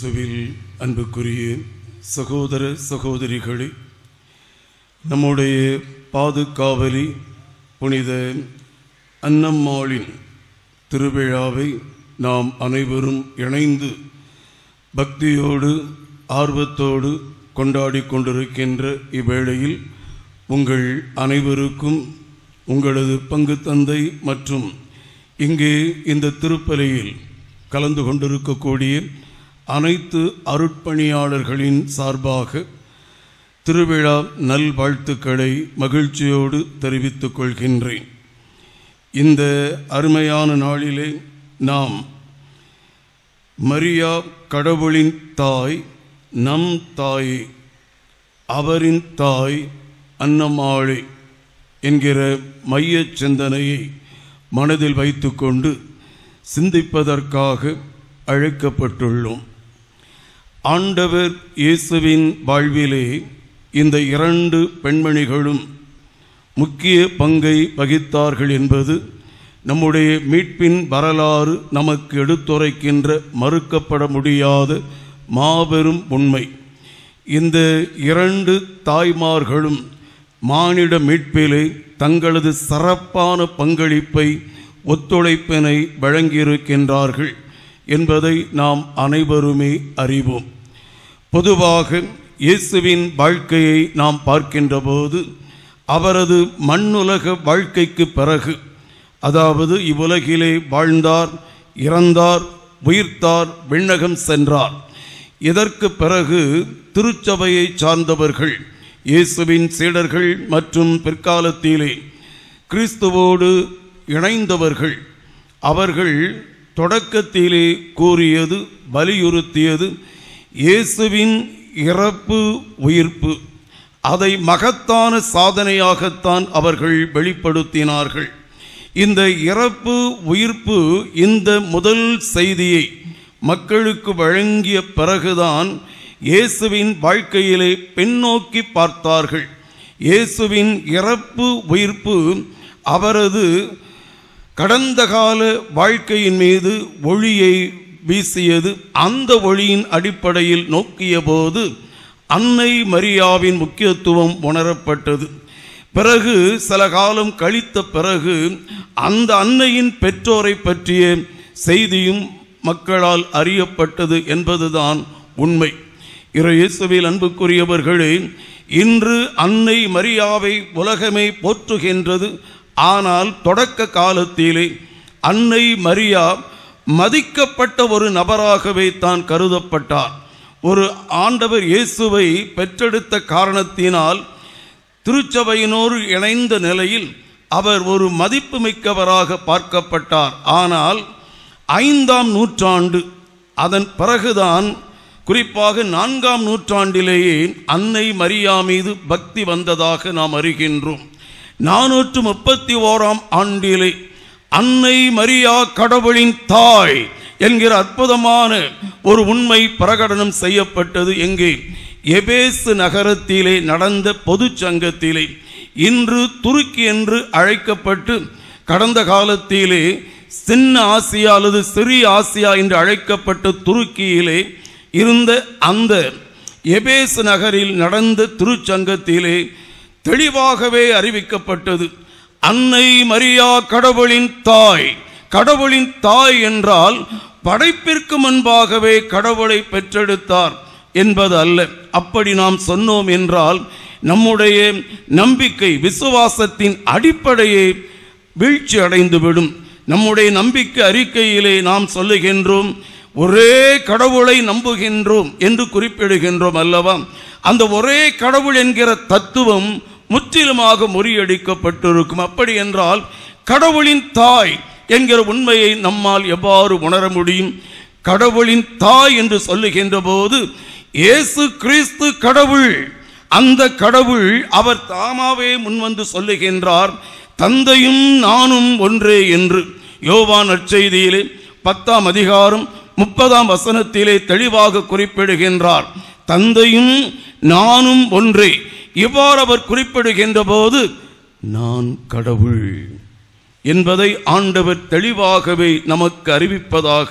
இயேசுவில் அன்புக்குரிய சகோதர சகோதரிகளே நம்முடைய பாதுகாவலி புனித அன்னம்மாளின் திருவிழாவை நாம் அனைவரும் இணைந்து பக்தியோடு ஆர்வத்தோடு கொண்டாடி கொண்டிருக்கின்ற இவ்வேளையில் உங்கள் அனைவருக்கும் உங்களது பங்கு தந்தை மற்றும் இங்கே இந்த திருப்பலியில் கலந்து கொண்டிருக்கக்கூடிய அனைத்து அருட்பணியாளர்களின் சார்பாக திருவிழா நல்வாழ்த்துக்களை மகிழ்ச்சியோடு தெரிவித்துக் கொள்கின்றேன் இந்த அருமையான நாளிலே நாம் மரியா கடவுளின் தாய் நம் தாயே அவரின் தாய் அன்னமாளே என்கிற மையச் சிந்தனையை மனதில் வைத்துக்கொண்டு சிந்திப்பதற்காக அழைக்கப்பட்டுள்ளோம் ஆண்டவர் இயேசுவின் வாழ்விலே இந்த இரண்டு பெண்மணிகளும் முக்கிய பங்கை வகித்தார்கள் என்பது நம்முடைய மீட்பின் வரலாறு நமக்கு எடுத்துரைக்கின்ற மறுக்கப்பட முடியாத மாபெரும் உண்மை இந்த இரண்டு தாய்மார்களும் மானிட மீட்பிலே தங்களது சிறப்பான பங்களிப்பை ஒத்துழைப்பினை வழங்கியிருக்கின்றார்கள் என்பதை நாம் அனைவருமே அறிவோம் பொதுவாக இயேசுவின் வாழ்க்கையை நாம் பார்க்கின்ற போது அவரது மண்ணுலக வாழ்க்கைக்கு பிறகு அதாவது இவ்வுலகிலே வாழ்ந்தார் இறந்தார் உயிர்த்தார் விண்ணகம் சென்றார் இதற்கு பிறகு திருச்சபையை சார்ந்தவர்கள் இயேசுவின் சீடர்கள் மற்றும் பிற்காலத்திலே கிறிஸ்துவோடு இணைந்தவர்கள் அவர்கள் தொடக்கத்திலே கூறியது வலியுறுத்தியது இயேசுவின் இறப்பு உயிர்ப்பு அதை மகத்தான சாதனையாகத்தான் அவர்கள் வெளிப்படுத்தினார்கள் இந்த இறப்பு உயிர்ப்பு இந்த முதல் செய்தியை மக்களுக்கு வழங்கிய பிறகுதான் இயேசுவின் வாழ்க்கையிலே பின்னோக்கி பார்த்தார்கள் இயேசுவின் இறப்பு உயிர்ப்பு அவரது கடந்த கால வாழ்க்கையின் மீது ஒளியை வீசியது அந்த ஒளியின் அடிப்படையில் நோக்கிய போது அன்னை மரியாவின் முக்கியத்துவம் உணரப்பட்டது பிறகு சில காலம் கழித்த பிறகு அந்த அன்னையின் பெற்றோரை பற்றிய செய்தியும் மக்களால் அறியப்பட்டது என்பதுதான் உண்மை இயேசுவில் அன்புக்குரியவர்களே இன்று அன்னை மரியாவை உலகமே போற்றுகின்றது ஆனால் தொடக்க காலத்திலே அன்னை மரியா மதிக்கப்பட்ட ஒரு நபராகவே தான் கருதப்பட்டார் ஒரு ஆண்டவர் இயேசுவை பெற்றெடுத்த காரணத்தினால் திருச்சபையினோடு இணைந்த நிலையில் அவர் ஒரு மதிப்புமிக்கவராக பார்க்கப்பட்டார் ஆனால் ஐந்தாம் நூற்றாண்டு அதன் பிறகுதான் குறிப்பாக நான்காம் நூற்றாண்டிலேயே அன்னை மரியா மீது பக்தி வந்ததாக நாம் அறிகின்றோம் நானூற்று முப்பத்தி ஓராம் ஆண்டிலே அன்னை மரியா கடவுளின் தாய் என்கிற அற்புதமான ஒரு உண்மை பிரகடனம் செய்யப்பட்டது எங்கே எபேசு நகரத்திலே நடந்த பொது சங்கத்திலே இன்று துருக்கி என்று அழைக்கப்பட்டு கடந்த காலத்திலே சின்ன ஆசியா அல்லது சிறிய ஆசியா என்று அழைக்கப்பட்ட துருக்கியிலே இருந்த அந்த எபேசு நகரில் நடந்த திருச்சங்கத்திலே தெளிவாகவே அறிவிக்கப்பட்டது அன்னை மரியா கடவுளின் தாய் கடவுளின் தாய் என்றால் படைப்பிற்கு முன்பாகவே கடவுளை பெற்றெடுத்தார் என்பது அல்ல அப்படி நாம் சொன்னோம் என்றால் நம்முடைய நம்பிக்கை விசுவாசத்தின் அடிப்படையை வீழ்ச்சி அடைந்துவிடும் நம்முடைய நம்பிக்கை அறிக்கையிலே நாம் சொல்லுகின்றோம் ஒரே கடவுளை நம்புகின்றோம் என்று குறிப்பிடுகின்றோம் அல்லவா அந்த ஒரே கடவுள் என்கிற தத்துவம் முற்றிலுமாக முறியடிக்கப்பட்டிருக்கும் அப்படி என்றால் கடவுளின் தாய் என்கிற உண்மையை நம்மால் எவ்வாறு உணர முடியும் கடவுளின் தாய் என்று சொல்லுகின்ற போது இயேசு கிறிஸ்து கடவுள் அந்த கடவுள் அவர் தாமாவே முன்வந்து சொல்லுகின்றார் தந்தையும் நானும் ஒன்றே என்று யோவான் நற்செய்தியிலே பத்தாம் அதிகாரம் முப்பதாம் வசனத்திலே தெளிவாக குறிப்பிடுகின்றார் தந்தையும் நானும் ஒன்றே இவ்வாறு அவர் குறிப்பிடுகின்ற போது நான் கடவுள் என்பதை ஆண்டவர் தெளிவாகவே நமக்கு அறிவிப்பதாக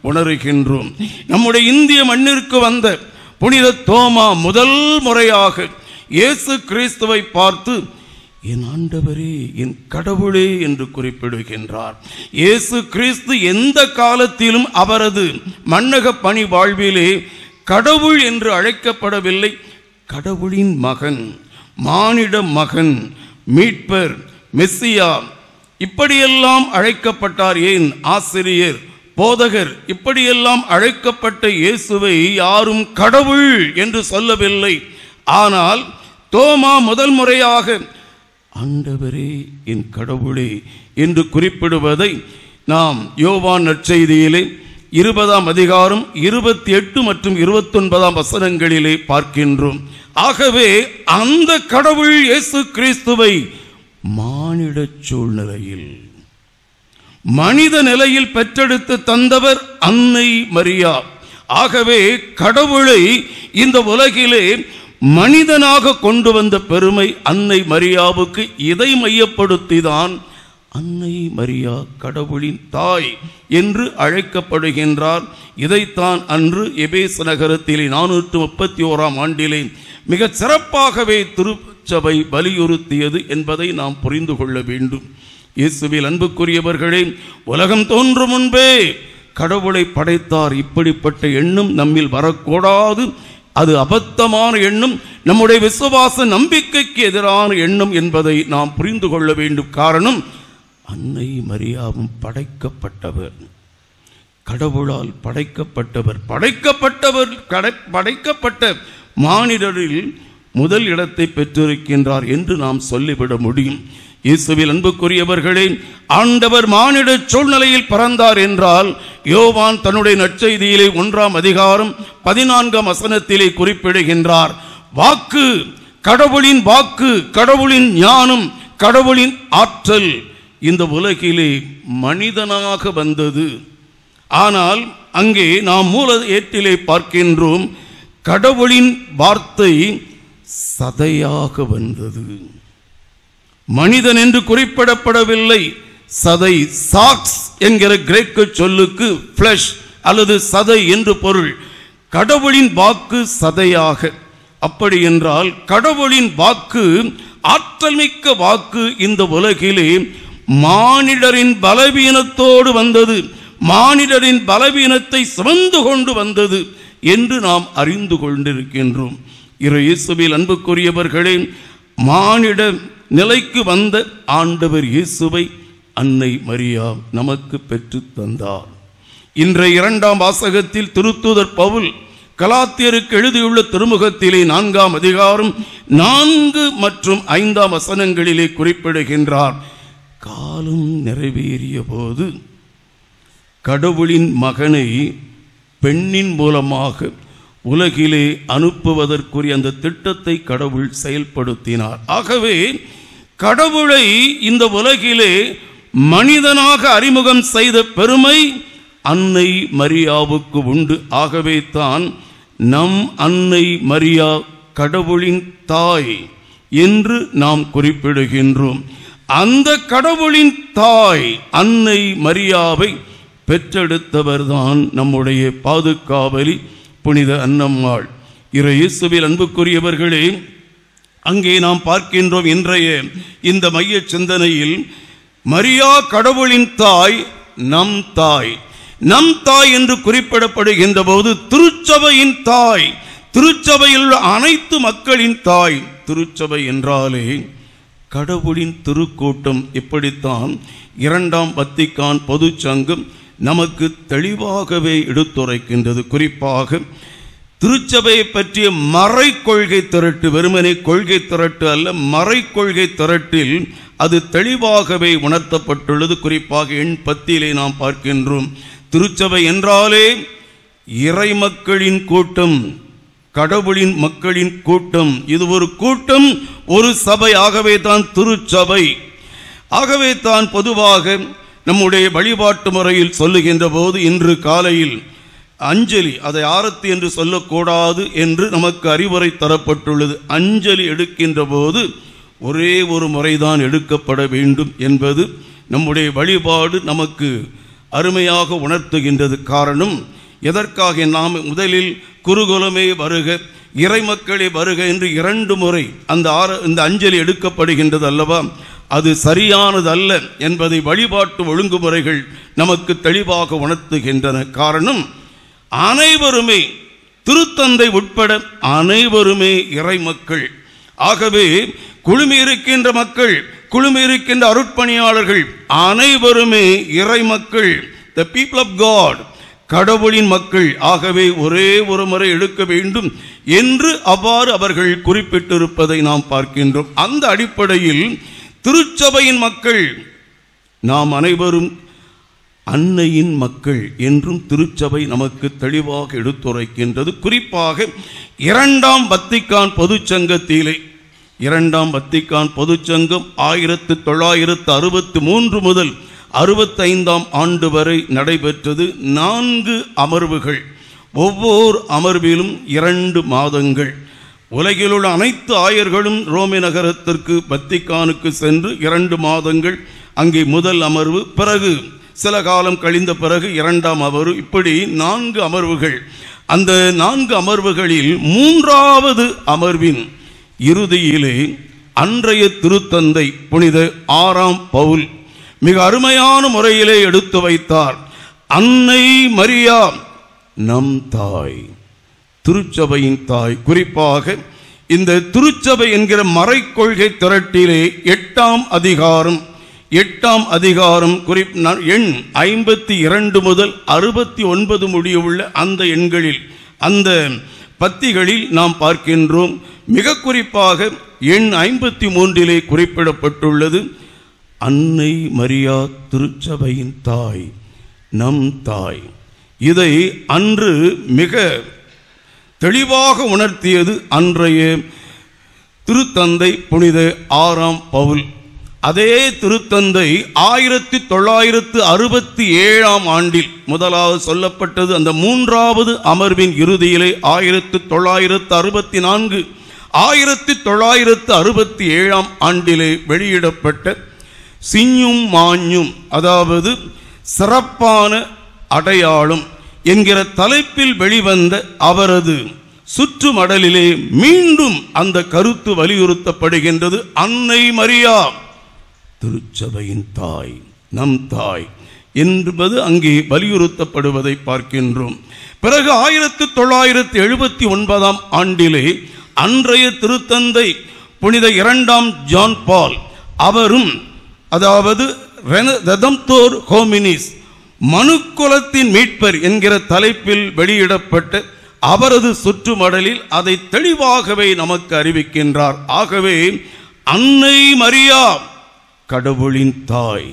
உணர்கின்றோம் நம்முடைய இந்திய மண்ணிற்கு வந்த புனித தோமா முதல் முறையாக இயேசு கிறிஸ்துவை பார்த்து என் ஆண்டவரே என் கடவுளே என்று குறிப்பிடுகின்றார் இயேசு கிறிஸ்து எந்த காலத்திலும் அவரது மன்னக பணி வாழ்விலே கடவுள் என்று அழைக்கப்படவில்லை கடவுளின் மகன் மானிட மகன் மீட்பர் மெஸ்ஸியா இப்படியெல்லாம் அழைக்கப்பட்டார் ஏன் ஆசிரியர் போதகர் இப்படியெல்லாம் அழைக்கப்பட்ட இயேசுவை யாரும் கடவுள் என்று சொல்லவில்லை ஆனால் தோமா முதல் முறையாக ஆண்டவரே என் கடவுளே என்று குறிப்பிடுவதை நாம் யோவான் நற்செய்தியிலே இருபதாம் அதிகாரம் இருபத்தி எட்டு மற்றும் இருபத்தொன்பதாம் வசனங்களிலே பார்க்கின்றோம் ஆகவே அந்த கடவுள் இயேசு கிறிஸ்துவை மானிட சூழ்நிலையில் மனித நிலையில் பெற்றெடுத்து தந்தவர் அன்னை மரியா ஆகவே கடவுளை இந்த உலகிலே மனிதனாக கொண்டு வந்த பெருமை அன்னை மரியாவுக்கு இதை மையப்படுத்திதான் அன்னை மரியா கடவுளின் தாய் என்று அழைக்கப்படுகின்றார் இதைத்தான் அன்று எபேஸ் நகரத்திலே நானூற்று முப்பத்தி ஓராம் ஆண்டிலே மிக சிறப்பாகவே திருச்சபை வலியுறுத்தியது என்பதை நாம் புரிந்து கொள்ள வேண்டும் இயேசுவில் அன்புக்குரியவர்களே உலகம் தோன்றும் முன்பே கடவுளை படைத்தார் இப்படிப்பட்ட எண்ணம் நம்மில் வரக்கூடாது அது அபத்தமான எண்ணம் நம்முடைய விசுவாச நம்பிக்கைக்கு எதிரான எண்ணம் என்பதை நாம் புரிந்து கொள்ள வேண்டும் காரணம் அன்னை மரியாவும் படைக்கப்பட்டவர் கடவுளால் படைக்கப்பட்டவர் படைக்கப்பட்டவர் கடை படைக்கப்பட்ட மானிடரில் முதல் இடத்தை பெற்றிருக்கின்றார் என்று நாம் சொல்லிவிட முடியும் இயேசுவில் அன்புக்குரியவர்களே ஆண்டவர் மானிட சூழ்நிலையில் பிறந்தார் என்றால் யோவான் தன்னுடைய நற்செய்தியிலே ஒன்றாம் அதிகாரம் பதினான்காம் வசனத்திலே குறிப்பிடுகின்றார் வாக்கு கடவுளின் வாக்கு கடவுளின் ஞானம் கடவுளின் ஆற்றல் இந்த உலகிலே மனிதனாக வந்தது ஆனால் அங்கே நாம் மூல ஏட்டிலே பார்க்கின்றோம் கடவுளின் வார்த்தை சதையாக வந்தது மனிதன் என்று குறிப்பிடப்படவில்லை சதை சாக்ஸ் என்கிற கிரேக்க சொல்லுக்கு ஃப்ளஷ் அல்லது சதை என்று பொருள் கடவுளின் வாக்கு சதையாக அப்படி என்றால் கடவுளின் வாக்கு ஆற்றல் மிக்க வாக்கு இந்த உலகிலே மானிடரின் பலவீனத்தோடு வந்தது மானிடரின் பலவீனத்தை சுமந்து கொண்டு வந்தது என்று நாம் அறிந்து கொண்டிருக்கின்றோம் இரு இயேசுவில் அன்புக்குரியவர்களே மானிட நிலைக்கு வந்த ஆண்டவர் இயேசுவை அன்னை மரியா நமக்கு பெற்று தந்தார் இன்றைய இரண்டாம் வாசகத்தில் திருத்தூதர் பவுல் கலாத்தியருக்கு எழுதியுள்ள திருமுகத்திலே நான்காம் அதிகாரம் நான்கு மற்றும் ஐந்தாம் வசனங்களிலே குறிப்பிடுகின்றார் காலம் நிறைவேறிய போது கடவுளின் மகனை பெண்ணின் மூலமாக உலகிலே அனுப்புவதற்குரிய அந்த திட்டத்தை கடவுள் செயல்படுத்தினார் ஆகவே கடவுளை இந்த உலகிலே மனிதனாக அறிமுகம் செய்த பெருமை அன்னை மரியாவுக்கு உண்டு ஆகவே தான் நம் அன்னை மரியா கடவுளின் தாய் என்று நாம் குறிப்பிடுகின்றோம் அந்த கடவுளின் தாய் அன்னை மரியாவை பெற்றெடுத்தவர்தான் நம்முடைய பாதுகாவலி புனித அன்னம்மாள் இறை இயேசுவில் அன்புக்குரியவர்களே அங்கே நாம் பார்க்கின்றோம் இன்றைய இந்த மைய சிந்தனையில் மரியா கடவுளின் தாய் நம் தாய் நம் தாய் என்று குறிப்பிடப்படுகின்ற போது திருச்சபையின் தாய் திருச்சபையில் உள்ள அனைத்து மக்களின் தாய் திருச்சபை என்றாலே கடவுளின் திருக்கூட்டம் இப்படித்தான் இரண்டாம் வத்திக்கான் பொதுச் சங்கம் நமக்கு தெளிவாகவே எடுத்துரைக்கின்றது குறிப்பாக திருச்சபையை பற்றிய மறை கொள்கை திரட்டு வெறுமனே கொள்கை திரட்டு அல்ல மறை கொள்கை திரட்டில் அது தெளிவாகவே உணர்த்தப்பட்டுள்ளது குறிப்பாக எண் பத்தியிலே நாம் பார்க்கின்றோம் திருச்சபை என்றாலே இறை மக்களின் கூட்டம் கடவுளின் மக்களின் கூட்டம் இது ஒரு கூட்டம் ஒரு சபை ஆகவே தான் திருச்சபை ஆகவே தான் பொதுவாக நம்முடைய வழிபாட்டு முறையில் சொல்லுகின்ற போது இன்று காலையில் அஞ்சலி அதை ஆரத்தி என்று சொல்லக்கூடாது என்று நமக்கு அறிவுரை தரப்பட்டுள்ளது அஞ்சலி எடுக்கின்ற போது ஒரே ஒரு முறைதான் எடுக்கப்பட வேண்டும் என்பது நம்முடைய வழிபாடு நமக்கு அருமையாக உணர்த்துகின்றது காரணம் எதற்காக நாம் முதலில் குருகுலமே வருக இறைமக்களே வருக என்று இரண்டு முறை அந்த ஆர இந்த அஞ்சலி எடுக்கப்படுகின்றது அல்லவா அது சரியானது அல்ல என்பதை வழிபாட்டு ஒழுங்குமுறைகள் நமக்கு தெளிவாக உணர்த்துகின்றன காரணம் அனைவருமே திருத்தந்தை உட்பட அனைவருமே இறைமக்கள் ஆகவே குழுமி இருக்கின்ற மக்கள் குழுமி இருக்கின்ற அருட்பணியாளர்கள் அனைவருமே இறைமக்கள் த பீப்புள் ஆஃப் காட் கடவுளின் மக்கள் ஆகவே ஒரே ஒரு முறை எடுக்க வேண்டும் என்று அவ்வாறு அவர்கள் குறிப்பிட்டிருப்பதை நாம் பார்க்கின்றோம் அந்த அடிப்படையில் திருச்சபையின் மக்கள் நாம் அனைவரும் அன்னையின் மக்கள் என்றும் திருச்சபை நமக்கு தெளிவாக எடுத்துரைக்கின்றது குறிப்பாக இரண்டாம் வத்திக்கான் பொதுச்சங்கத்திலே இரண்டாம் வத்திக்கான் பொதுச்சங்கம் ஆயிரத்து தொள்ளாயிரத்து அறுபத்தி மூன்று முதல் அறுபத்தைந்தாம் ஆண்டு வரை நடைபெற்றது நான்கு அமர்வுகள் ஒவ்வொரு அமர்விலும் இரண்டு மாதங்கள் உலகிலுள்ள அனைத்து ஆயர்களும் ரோமே நகரத்திற்கு வத்திக்கானுக்கு சென்று இரண்டு மாதங்கள் அங்கே முதல் அமர்வு பிறகு சில காலம் கழிந்த பிறகு இரண்டாம் அமர்வு இப்படி நான்கு அமர்வுகள் அந்த நான்கு அமர்வுகளில் மூன்றாவது அமர்வின் இறுதியிலே அன்றைய திருத்தந்தை புனித ஆறாம் பவுல் மிக அருமையான முறையிலே எடுத்து வைத்தார் அன்னை மரியா நம் தாய் திருச்சபையின் தாய் குறிப்பாக இந்த திருச்சபை என்கிற மறைக்கொள்கை திரட்டிலே எட்டாம் அதிகாரம் எட்டாம் அதிகாரம் குறிப் ந- எண் ஐம்பத்தி இரண்டு முதல் அறுபத்தி ஒன்பது முடியவுள்ள அந்த எண்களில் அந்த பத்திகளில் நாம் பார்க்கின்றோம் மிக குறிப்பாக எண் ஐம்பத்தி மூன்றிலே குறிப்பிடப்பட்டுள்ளது அன்னை மரியா திருச்சபையின் தாய் நம் தாய் இதை அன்று மிக தெளிவாக உணர்த்தியது அன்றைய திருத்தந்தை புனித ஆறாம் பவுல் அதே திருத்தந்தை ஆயிரத்தி தொள்ளாயிரத்து அறுபத்தி ஏழாம் ஆண்டில் முதலாவது சொல்லப்பட்டது அந்த மூன்றாவது அமர்வின் இறுதியிலே ஆயிரத்தி தொள்ளாயிரத்து அறுபத்தி நான்கு ஆயிரத்தி தொள்ளாயிரத்து அறுபத்தி ஏழாம் ஆண்டிலே வெளியிடப்பட்ட சிஞ்சும் மாஞ்சும் அதாவது சிறப்பான அடையாளம் என்கிற தலைப்பில் வெளிவந்த அவரது சுற்றுமடலிலே மீண்டும் அந்த கருத்து வலியுறுத்தப்படுகின்றது அன்னை மரியா திருச்சபையின் தாய் நம் தாய் என்பது அங்கே வலியுறுத்தப்படுவதை பார்க்கின்றோம் பிறகு ஆயிரத்தி தொள்ளாயிரத்தி எழுபத்தி ஒன்பதாம் ஆண்டிலே அன்றைய திருத்தந்தை புனித இரண்டாம் ஜான் பால் அவரும் அதாவது ரெதம்தோர் ஹோமினிஸ் மனுக்குலத்தின் மீட்பர் என்கிற தலைப்பில் வெளியிடப்பட்ட அவரது சுற்றுமடலில் அதை தெளிவாகவே நமக்கு அறிவிக்கின்றார் ஆகவே அன்னை மரியா கடவுளின் தாய்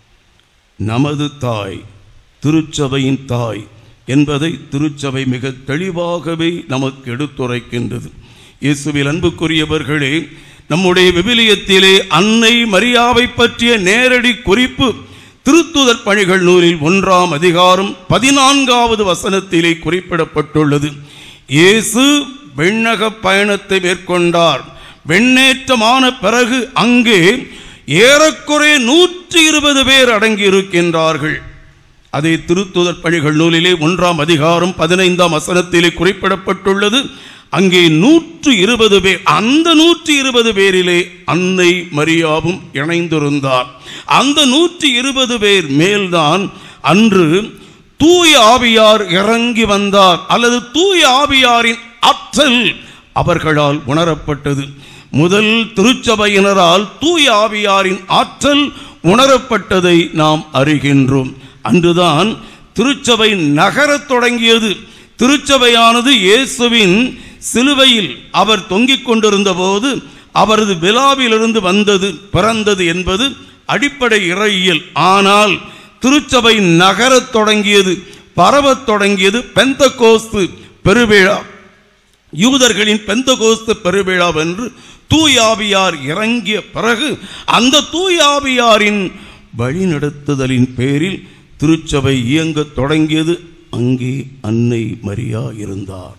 நமது தாய் திருச்சபையின் தாய் என்பதை திருச்சபை மிக தெளிவாகவே நமக்கு எடுத்துரைக்கின்றது இயேசுவில் அன்புக்குரியவர்களே நம்முடைய விவிலியத்திலே அன்னை மரியாவை பற்றிய நேரடி குறிப்பு திருத்துதர் பணிகள் நூலில் ஒன்றாம் அதிகாரம் பதினான்காவது வசனத்திலே குறிப்பிடப்பட்டுள்ளது இயேசு விண்ணக பயணத்தை மேற்கொண்டார் வெண்ணேற்றமான பிறகு அங்கே ஏறக்குறைய நூற்றி இருபது பேர் அடங்கியிருக்கின்றார்கள் அதே திருத்துதர் பணிகள் நூலிலே ஒன்றாம் அதிகாரம் பதினைந்தாம் வசனத்திலே குறிப்பிடப்பட்டுள்ளது அங்கே நூற்று இருபது பேர் அந்த நூற்றி இருபது பேரிலே அன்னை மரியாவும் இணைந்திருந்தார் அந்த நூற்றி இருபது பேர் மேல்தான் அன்று தூய ஆவியார் இறங்கி வந்தார் அல்லது தூய ஆவியாரின் ஆற்றல் அவர்களால் உணரப்பட்டது முதல் திருச்சபையினரால் தூய ஆவியாரின் ஆற்றல் உணரப்பட்டதை நாம் அறிகின்றோம் அன்றுதான் திருச்சபை நகரத் தொடங்கியது திருச்சபையானது இயேசுவின் சிலுவையில் அவர் தொங்கிக் கொண்டிருந்த போது அவரது விழாவிலிருந்து வந்தது பிறந்தது என்பது அடிப்படை இறையியல் ஆனால் திருச்சபை நகரத் தொடங்கியது பரவத் தொடங்கியது பெந்தகோஸ்து பெருவிழா யூதர்களின் பெந்தகோஸ்து பெருவிழாவென்று தூயாவியார் இறங்கிய பிறகு அந்த தூயாவியாரின் வழிநடத்துதலின் பேரில் திருச்சபை இயங்கத் தொடங்கியது அங்கே அன்னை மரியா இருந்தார்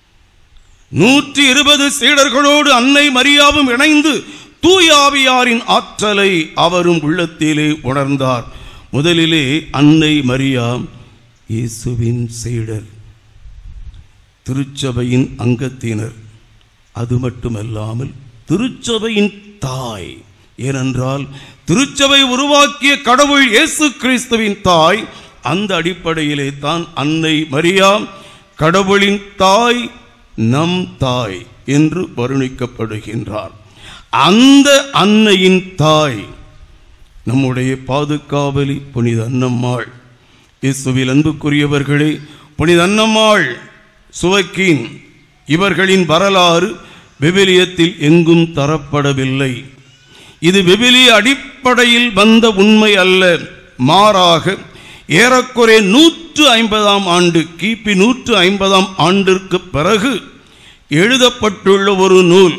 நூற்றி இருபது சீடர்களோடு அன்னை மரியாவும் இணைந்து தூயாவியாரின் ஆற்றலை அவரும் உள்ளத்திலே உணர்ந்தார் முதலிலே அன்னை மரியா இயேசுவின் சீடர் திருச்சபையின் அங்கத்தினர் அது மட்டுமல்லாமல் திருச்சபையின் தாய் ஏனென்றால் திருச்சபை உருவாக்கிய கடவுள் இயேசு கிறிஸ்துவின் தாய் அந்த அடிப்படையிலே தான் அன்னை மரியா கடவுளின் தாய் நம் தாய் என்று வருணிக்கப்படுகின்றார் அந்த அன்னையின் தாய் நம்முடைய பாதுகாவலி புனித அன்னம்மாள் இயேசுவில் அன்புக்குரியவர்களே புனித அன்னம்மாள் சுவக்கின் இவர்களின் வரலாறு விவிலியத்தில் எங்கும் தரப்படவில்லை இது விவிலிய அடிப்படையில் வந்த உண்மை அல்ல மாறாக ஏறக்குறைய நூற்று ஐம்பதாம் ஆண்டு கிபி நூற்று ஐம்பதாம் ஆண்டிற்கு பிறகு எழுதப்பட்டுள்ள ஒரு நூல்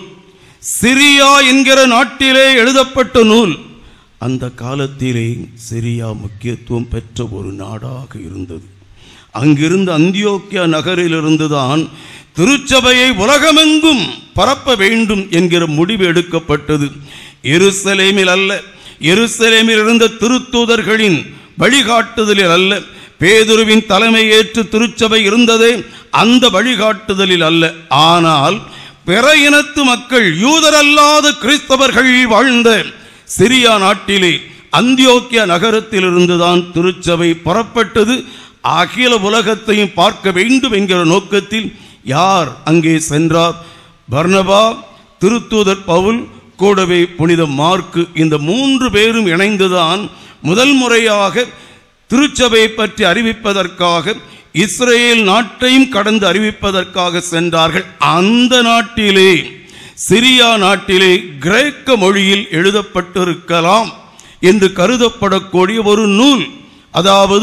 சிரியா என்கிற நாட்டிலே எழுதப்பட்ட நூல் அந்த காலத்திலே சிரியா முக்கியத்துவம் பெற்ற ஒரு நாடாக இருந்தது அங்கிருந்து அந்தியோக்கியா நகரிலிருந்துதான் திருச்சபையை உலகமெங்கும் பரப்ப வேண்டும் என்கிற முடிவு எடுக்கப்பட்டது எருசலேமில் அல்ல எருசலேமில் இருந்த திருத்தூதர்களின் வழிகாட்டுதலில் அல்ல பேதுருவின் தலைமை ஏற்று திருச்சபை இருந்ததே அந்த வழிகாட்டுதலில் அல்ல ஆனால் பிற இனத்து மக்கள் யூதரல்லாத கிறிஸ்தவர்கள் வாழ்ந்த சிரியா நாட்டிலே அந்தியோக்கிய நகரத்திலிருந்துதான் திருச்சபை புறப்பட்டது அகில உலகத்தையும் பார்க்க வேண்டும் என்கிற நோக்கத்தில் யார் அங்கே சென்றார் பர்னபா திருத்தூதர் பவுல் கூடவே புனித மார்க்கு இந்த மூன்று பேரும் இணைந்துதான் முதல் முறையாக திருச்சபையை பற்றி அறிவிப்பதற்காக இஸ்ரேல் நாட்டையும் கடந்து அறிவிப்பதற்காக சென்றார்கள் அந்த நாட்டிலே சிரியா நாட்டிலே கிரேக்க மொழியில் எழுதப்பட்டிருக்கலாம் என்று கருதப்படக்கூடிய ஒரு நூல் அதாவது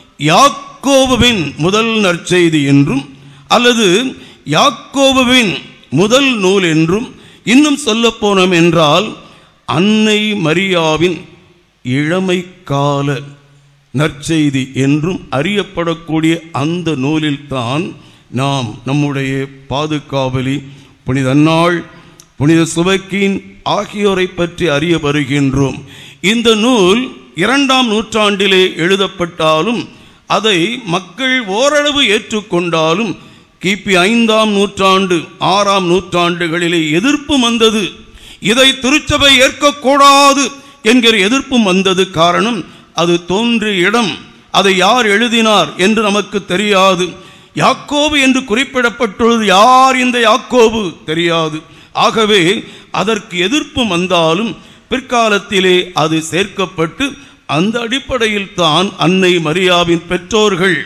யாக்கோபுவின் முதல் நற்செய்தி என்றும் அல்லது யாக்கோபுவின் முதல் நூல் என்றும் இன்னும் சொல்ல போனோம் என்றால் அன்னை மரியாவின் இளமை கால நற்செய்தி என்றும் அறியப்படக்கூடிய அந்த நூலில்தான் நாம் நம்முடைய பாதுகாவலி புனித அன்னாள் புனித சுபக்கின் ஆகியோரை பற்றி அறிய வருகின்றோம் இந்த நூல் இரண்டாம் நூற்றாண்டிலே எழுதப்பட்டாலும் அதை மக்கள் ஓரளவு ஏற்றுக்கொண்டாலும் கிபி ஐந்தாம் நூற்றாண்டு ஆறாம் நூற்றாண்டுகளிலே எதிர்ப்பு வந்தது இதை திருச்சபை ஏற்கக்கூடாது என்கிற எதிர்ப்பும் வந்தது காரணம் அது தோன்றிய இடம் அதை யார் எழுதினார் என்று நமக்கு தெரியாது யாக்கோபு என்று குறிப்பிடப்பட்டுள்ளது யார் இந்த யாக்கோபு தெரியாது ஆகவே அதற்கு எதிர்ப்பு வந்தாலும் பிற்காலத்திலே அது சேர்க்கப்பட்டு அந்த அடிப்படையில் தான் அன்னை மரியாவின் பெற்றோர்கள்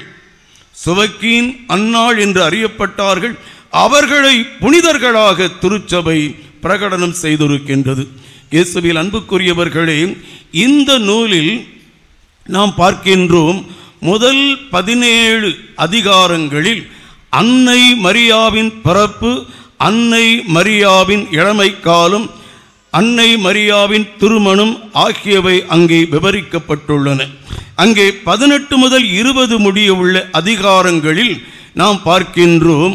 சுவக்கீன் அன்னாள் என்று அறியப்பட்டார்கள் அவர்களை புனிதர்களாக திருச்சபை பிரகடனம் செய்திருக்கின்றது இயேசுவில் அன்புக்குரியவர்களே இந்த நூலில் நாம் பார்க்கின்றோம் முதல் பதினேழு அதிகாரங்களில் அன்னை மரியாவின் பிறப்பு அன்னை மரியாவின் இளமை காலம் அன்னை மரியாவின் திருமணம் ஆகியவை அங்கே விவரிக்கப்பட்டுள்ளன அங்கே பதினெட்டு முதல் இருபது முடிய உள்ள அதிகாரங்களில் நாம் பார்க்கின்றோம்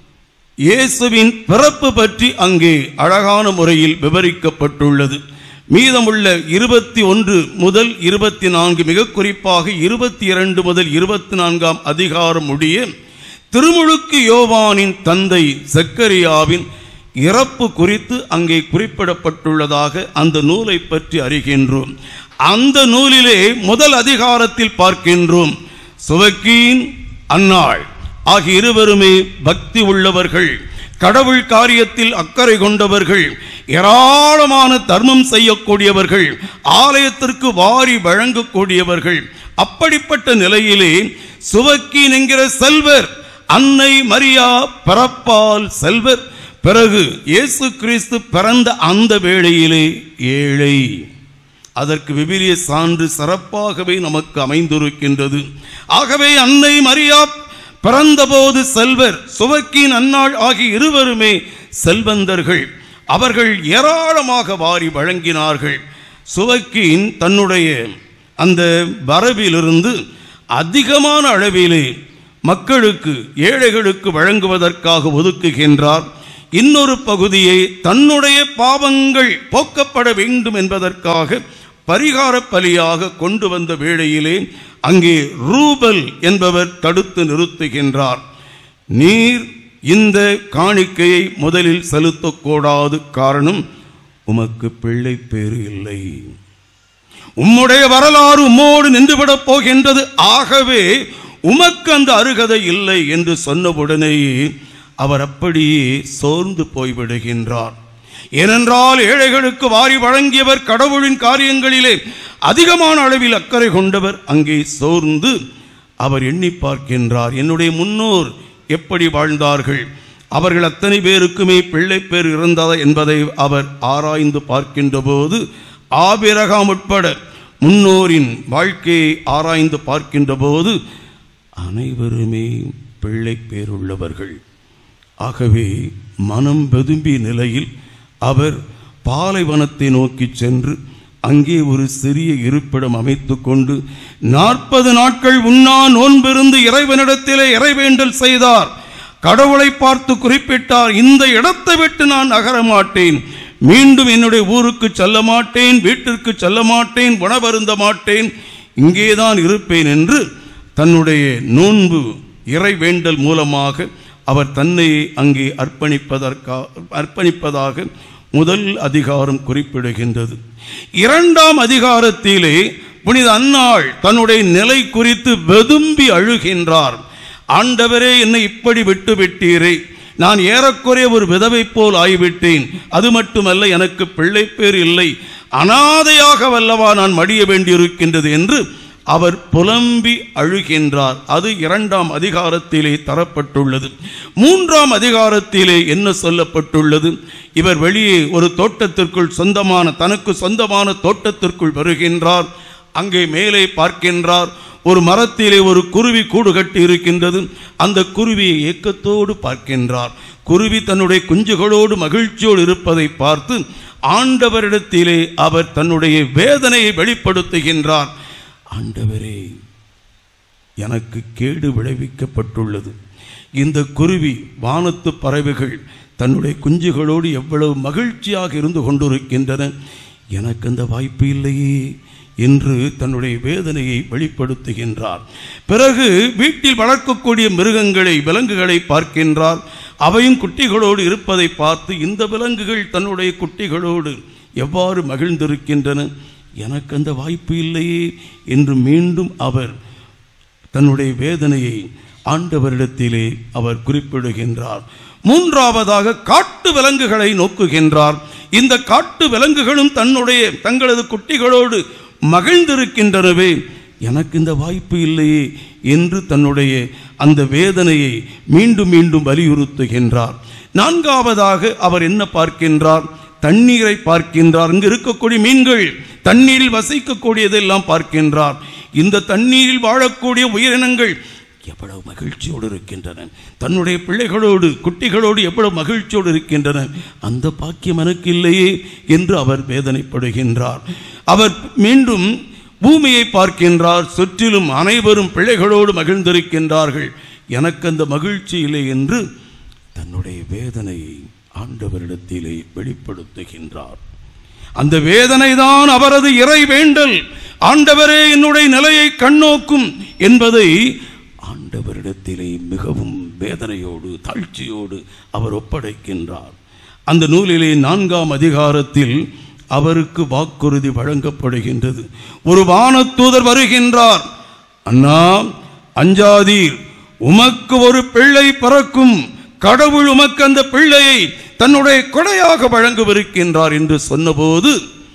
இயேசுவின் பிறப்பு பற்றி அங்கே அழகான முறையில் விவரிக்கப்பட்டுள்ளது மீதமுள்ள இருபத்தி ஒன்று முதல் இருபத்தி நான்கு மிக குறிப்பாக இருபத்தி இரண்டு முதல் இருபத்தி நான்காம் அதிகாரம் முடிய திருமுழுக்கு யோவானின் தந்தை சக்கரியாவின் இறப்பு குறித்து அங்கே குறிப்பிடப்பட்டுள்ளதாக அந்த நூலை பற்றி அறிகின்றோம் அந்த நூலிலே முதல் அதிகாரத்தில் பார்க்கின்றோம் சுவக்கீன் அன்னாள் ஆகிய இருவருமே பக்தி உள்ளவர்கள் கடவுள் காரியத்தில் அக்கறை கொண்டவர்கள் ஏராளமான தர்மம் செய்யக்கூடியவர்கள் ஆலயத்திற்கு வாரி வழங்கக்கூடியவர்கள் அப்படிப்பட்ட நிலையிலே சுவக்கீன் என்கிற செல்வர் அன்னை மரியா பிறப்பால் செல்வர் பிறகு இயேசு கிறிஸ்து பிறந்த அந்த வேளையிலே ஏழை அதற்கு விபிலிய சான்று சிறப்பாகவே நமக்கு அமைந்திருக்கின்றது ஆகவே அன்னை மரியா பிறந்தபோது செல்வர் சுவக்கின் அன்னாள் ஆகிய இருவருமே செல்வந்தர்கள் அவர்கள் ஏராளமாக வாரி வழங்கினார்கள் சுவக்கின் தன்னுடைய அந்த வரவிலிருந்து அதிகமான அளவிலே மக்களுக்கு ஏழைகளுக்கு வழங்குவதற்காக ஒதுக்குகின்றார் இன்னொரு பகுதியை தன்னுடைய பாவங்கள் போக்கப்பட வேண்டும் என்பதற்காக பரிகார பலியாக கொண்டு வந்த வேளையிலே அங்கே ரூபல் என்பவர் தடுத்து நிறுத்துகின்றார் நீர் இந்த காணிக்கையை முதலில் செலுத்தக்கூடாது காரணம் உமக்கு பிள்ளை பேறு இல்லை உம்முடைய வரலாறு உம்மோடு நின்றுவிடப் போகின்றது ஆகவே உமக்கு அந்த அருகதை இல்லை என்று சொன்னவுடனேயே அவர் அப்படியே சோர்ந்து போய்விடுகின்றார் ஏனென்றால் ஏழைகளுக்கு வாரி வழங்கியவர் கடவுளின் காரியங்களிலே அதிகமான அளவில் அக்கறை கொண்டவர் அங்கே சோர்ந்து அவர் எண்ணி பார்க்கின்றார் என்னுடைய முன்னோர் எப்படி வாழ்ந்தார்கள் அவர்கள் அத்தனை பேருக்குமே பிள்ளை பேர் இருந்ததா என்பதை அவர் ஆராய்ந்து பார்க்கின்ற போது ஆபிரகாம் உட்பட முன்னோரின் வாழ்க்கையை ஆராய்ந்து பார்க்கின்ற போது அனைவருமே பிள்ளை பேருள்ளவர்கள் ஆகவே மனம் வெதும்பிய நிலையில் அவர் பாலைவனத்தை நோக்கி சென்று அங்கே ஒரு சிறிய இருப்பிடம் அமைத்துக் கொண்டு நாற்பது நாட்கள் உண்ணா நோன்பிருந்து இறைவனிடத்திலே இறைவேண்டல் செய்தார் கடவுளை பார்த்து குறிப்பிட்டார் இந்த இடத்தை விட்டு நான் நகர மாட்டேன் மீண்டும் என்னுடைய ஊருக்கு செல்ல மாட்டேன் வீட்டிற்கு செல்ல மாட்டேன் உணவருந்த மாட்டேன் இங்கேதான் இருப்பேன் என்று தன்னுடைய நோன்பு இறைவேண்டல் மூலமாக அவர் தன்னை அங்கே அர்ப்பணிப்பதற்கா அர்ப்பணிப்பதாக முதல் அதிகாரம் குறிப்பிடுகின்றது இரண்டாம் அதிகாரத்திலே புனித அன்னாள் தன்னுடைய நிலை குறித்து வெதும்பி அழுகின்றார் ஆண்டவரே என்னை இப்படி விட்டு விட்டீரே நான் ஏறக்குறைய ஒரு விதவை போல் ஆகிவிட்டேன் அது மட்டுமல்ல எனக்கு பிள்ளை பேர் இல்லை அனாதையாக வல்லவா நான் மடிய வேண்டியிருக்கின்றது என்று அவர் புலம்பி அழுகின்றார் அது இரண்டாம் அதிகாரத்திலே தரப்பட்டுள்ளது மூன்றாம் அதிகாரத்திலே என்ன சொல்லப்பட்டுள்ளது இவர் வெளியே ஒரு தோட்டத்திற்குள் சொந்தமான தனக்கு சொந்தமான தோட்டத்திற்குள் வருகின்றார் அங்கே மேலே பார்க்கின்றார் ஒரு மரத்திலே ஒரு குருவி கூடு கட்டி இருக்கின்றது அந்த குருவியை ஏக்கத்தோடு பார்க்கின்றார் குருவி தன்னுடைய குஞ்சுகளோடு மகிழ்ச்சியோடு இருப்பதை பார்த்து ஆண்டவரிடத்திலே அவர் தன்னுடைய வேதனையை வெளிப்படுத்துகின்றார் ஆண்டவரே எனக்கு கேடு விளைவிக்கப்பட்டுள்ளது இந்த குருவி வானத்து பறவைகள் தன்னுடைய குஞ்சுகளோடு எவ்வளவு மகிழ்ச்சியாக இருந்து கொண்டிருக்கின்றன எனக்கு அந்த வாய்ப்பு இல்லையே என்று தன்னுடைய வேதனையை வெளிப்படுத்துகின்றார் பிறகு வீட்டில் வளர்க்கக்கூடிய மிருகங்களை விலங்குகளை பார்க்கின்றார் அவையும் குட்டிகளோடு இருப்பதை பார்த்து இந்த விலங்குகள் தன்னுடைய குட்டிகளோடு எவ்வாறு மகிழ்ந்திருக்கின்றன எனக்கு அந்த வாய்ப்பு இல்லையே என்று மீண்டும் அவர் தன்னுடைய வேதனையை ஆண்டவரிடத்திலே அவர் குறிப்பிடுகின்றார் மூன்றாவதாக காட்டு விலங்குகளை நோக்குகின்றார் இந்த காட்டு விலங்குகளும் தன்னுடைய தங்களது குட்டிகளோடு மகிழ்ந்திருக்கின்றனவே எனக்கு இந்த வாய்ப்பு இல்லையே என்று தன்னுடைய அந்த வேதனையை மீண்டும் மீண்டும் வலியுறுத்துகின்றார் நான்காவதாக அவர் என்ன பார்க்கின்றார் தண்ணீரை பார்க்கின்றார் இங்கு இருக்கக்கூடிய மீன்கள் தண்ணீரில் வசிக்கக்கூடியதெல்லாம் பார்க்கின்றார் இந்த தண்ணீரில் வாழக்கூடிய உயிரினங்கள் எவ்வளவு மகிழ்ச்சியோடு இருக்கின்றன தன்னுடைய பிள்ளைகளோடு குட்டிகளோடு எவ்வளவு மகிழ்ச்சியோடு இருக்கின்றன அந்த பாக்கியம் எனக்கு இல்லையே என்று அவர் வேதனைப்படுகின்றார் அவர் மீண்டும் பூமியை பார்க்கின்றார் சுற்றிலும் அனைவரும் பிள்ளைகளோடு மகிழ்ந்திருக்கின்றார்கள் எனக்கு அந்த மகிழ்ச்சி இல்லை என்று தன்னுடைய வேதனையை ஆண்டவரிடத்திலே வெளிப்படுத்துகின்றார் அந்த வேதனை தான் அவரது இறை வேண்டல் ஆண்டவரே என்னுடைய நிலையை கண்ணோக்கும் என்பதை ஆண்டவரிடத்திலே மிகவும் வேதனையோடு தாழ்ச்சியோடு அவர் ஒப்படைக்கின்றார் அந்த நூலிலே நான்காம் அதிகாரத்தில் அவருக்கு வாக்குறுதி வழங்கப்படுகின்றது ஒரு வானத்தூதர் வருகின்றார் அண்ணா அஞ்சாதீர் உமக்கு ஒரு பிள்ளை பிறக்கும் கடவுள் உமக்கு அந்த பிள்ளையை தன்னுடைய கொடையாக வழங்கவிருக்கின்றார் என்று சொன்னபோது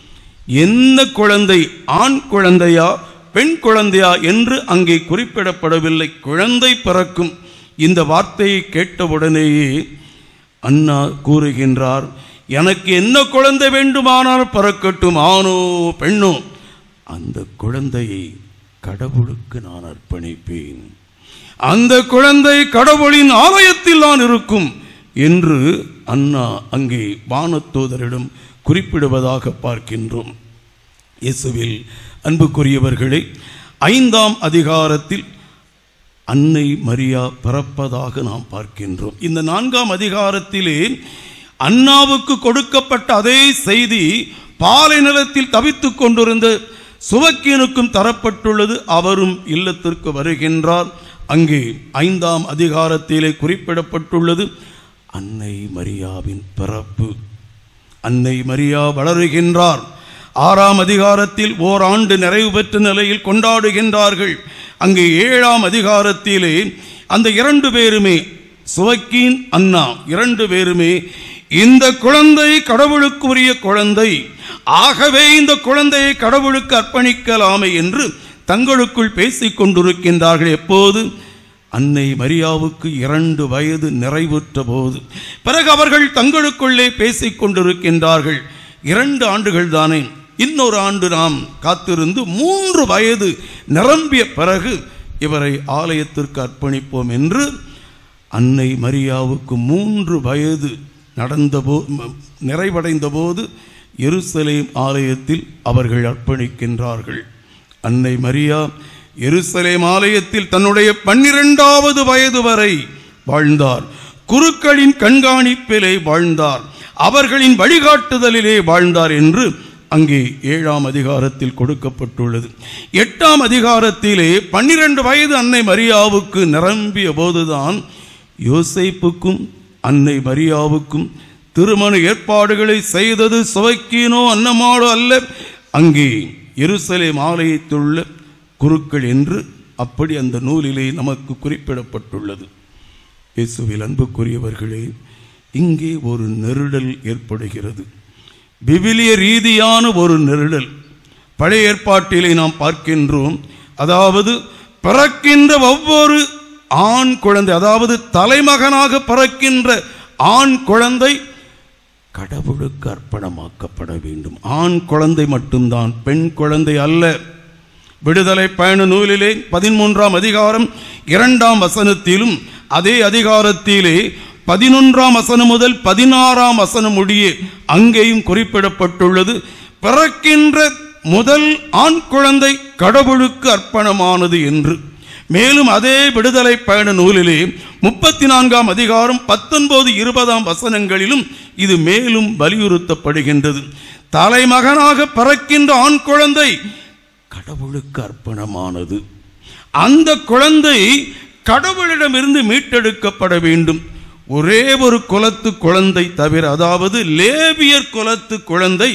என்ன குழந்தை ஆண் குழந்தையா பெண் குழந்தையா என்று அங்கே குறிப்பிடப்படவில்லை குழந்தை பிறக்கும் இந்த வார்த்தையை கேட்டவுடனேயே அண்ணா கூறுகின்றார் எனக்கு என்ன குழந்தை வேண்டுமானால் பிறக்கட்டும் ஆணோ பெண்ணோ அந்த குழந்தையை கடவுளுக்கு நான் அர்ப்பணிப்பேன் அந்த குழந்தை கடவுளின் ஆலயத்தில் தான் இருக்கும் என்று அண்ணா அங்கே வானத்தூதரிடம் குறிப்பிடுவதாக பார்க்கின்றோம் இயேசுவில் அன்புக்குரியவர்களே ஐந்தாம் அதிகாரத்தில் அன்னை மரியா பிறப்பதாக நாம் பார்க்கின்றோம் இந்த நான்காம் அதிகாரத்திலே அண்ணாவுக்கு கொடுக்கப்பட்ட அதே செய்தி பாலை நிலத்தில் தவித்துக் கொண்டிருந்த சுவக்கீனுக்கும் தரப்பட்டுள்ளது அவரும் இல்லத்திற்கு வருகின்றார் அங்கே ஐந்தாம் அதிகாரத்திலே குறிப்பிடப்பட்டுள்ளது அன்னை மரியாவின் பிறப்பு அன்னை மரியா வளருகின்றார் ஆறாம் அதிகாரத்தில் ஓராண்டு நிறைவு பெற்ற நிலையில் கொண்டாடுகின்றார்கள் அங்கே ஏழாம் அதிகாரத்திலே அந்த இரண்டு பேருமே சுவக்கீன் அண்ணா இரண்டு பேருமே இந்த குழந்தை கடவுளுக்குரிய குழந்தை ஆகவே இந்த குழந்தையை கடவுளுக்கு அர்ப்பணிக்கலாமே என்று தங்களுக்குள் பேசிக் கொண்டிருக்கின்றார்கள் எப்போது அன்னை மரியாவுக்கு இரண்டு வயது நிறைவுற்ற போது பிறகு அவர்கள் தங்களுக்குள்ளே பேசிக் கொண்டிருக்கின்றார்கள் இரண்டு ஆண்டுகள் தானே இன்னொரு ஆண்டு நாம் காத்திருந்து மூன்று வயது நிரம்பிய பிறகு இவரை ஆலயத்திற்கு அர்ப்பணிப்போம் என்று அன்னை மரியாவுக்கு மூன்று வயது நடந்த போ ம- நிறைவடைந்த போது எருசலேம் ஆலயத்தில் அவர்கள் அர்ப்பணிக்கின்றார்கள் அன்னை மரியா எருசலேம் ஆலயத்தில் தன்னுடைய பன்னிரெண்டாவது வயது வரை வாழ்ந்தார் குருக்களின் கண்காணிப்பிலே வாழ்ந்தார் அவர்களின் வழிகாட்டுதலிலே வாழ்ந்தார் என்று அங்கே ஏழாம் அதிகாரத்தில் கொடுக்கப்பட்டுள்ளது எட்டாம் அதிகாரத்திலே பன்னிரண்டு வயது அன்னை மரியாவுக்கு நிரம்பிய போதுதான் யோசேப்புக்கும் அன்னை மரியாவுக்கும் திருமண ஏற்பாடுகளை செய்தது சுவைக்கீனோ அன்னமாடோ அல்ல அங்கே எருசலேம் ஆலயத்துள்ள குருக்கள் என்று அப்படி அந்த நூலிலே நமக்கு குறிப்பிடப்பட்டுள்ளது இயேசுவில் அன்புக்குரியவர்களே இங்கே ஒரு நெருடல் ஏற்படுகிறது விவிலிய ரீதியான ஒரு நெருடல் பழைய ஏற்பாட்டிலே நாம் பார்க்கின்றோம் அதாவது பிறக்கின்ற ஒவ்வொரு ஆண் குழந்தை அதாவது தலைமகனாக பிறக்கின்ற ஆண் குழந்தை கடவுளுக்கு அர்ப்பணமாக்கப்பட வேண்டும் ஆண் குழந்தை மட்டும்தான் பெண் குழந்தை அல்ல விடுதலை பயண நூலிலே பதிமூன்றாம் அதிகாரம் இரண்டாம் வசனத்திலும் அதே அதிகாரத்திலே பதினொன்றாம் வசனம் முதல் பதினாறாம் வசனம் முடிய அங்கேயும் குறிப்பிடப்பட்டுள்ளது பிறக்கின்ற முதல் ஆண் குழந்தை கடவுளுக்கு அர்ப்பணமானது என்று மேலும் அதே விடுதலை பயண நூலிலே முப்பத்தி நான்காம் அதிகாரம் பத்தொன்பது இருபதாம் வசனங்களிலும் இது மேலும் வலியுறுத்தப்படுகின்றது தலைமகனாக பிறக்கின்ற ஆண் குழந்தை கடவுளுக்கு அர்ப்பணமானது அந்த குழந்தை கடவுளிடமிருந்து மீட்டெடுக்கப்பட வேண்டும் ஒரே ஒரு குலத்து குழந்தை தவிர அதாவது லேவியர் குலத்து குழந்தை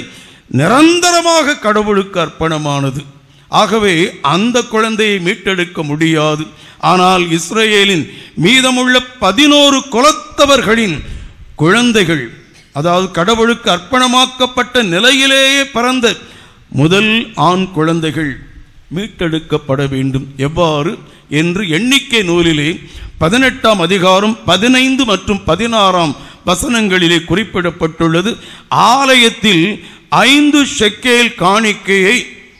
நிரந்தரமாக கடவுளுக்கு அர்ப்பணமானது ஆகவே அந்த குழந்தையை மீட்டெடுக்க முடியாது ஆனால் இஸ்ரேலின் மீதமுள்ள பதினோரு குலத்தவர்களின் குழந்தைகள் அதாவது கடவுளுக்கு அர்ப்பணமாக்கப்பட்ட நிலையிலேயே பிறந்த முதல் ஆண் குழந்தைகள் மீட்டெடுக்கப்பட வேண்டும் எவ்வாறு என்று எண்ணிக்கை நூலிலே பதினெட்டாம் அதிகாரம் பதினைந்து மற்றும் பதினாறாம் வசனங்களிலே குறிப்பிடப்பட்டுள்ளது ஆலயத்தில் ஐந்து ஷெக்கேல் காணிக்கையை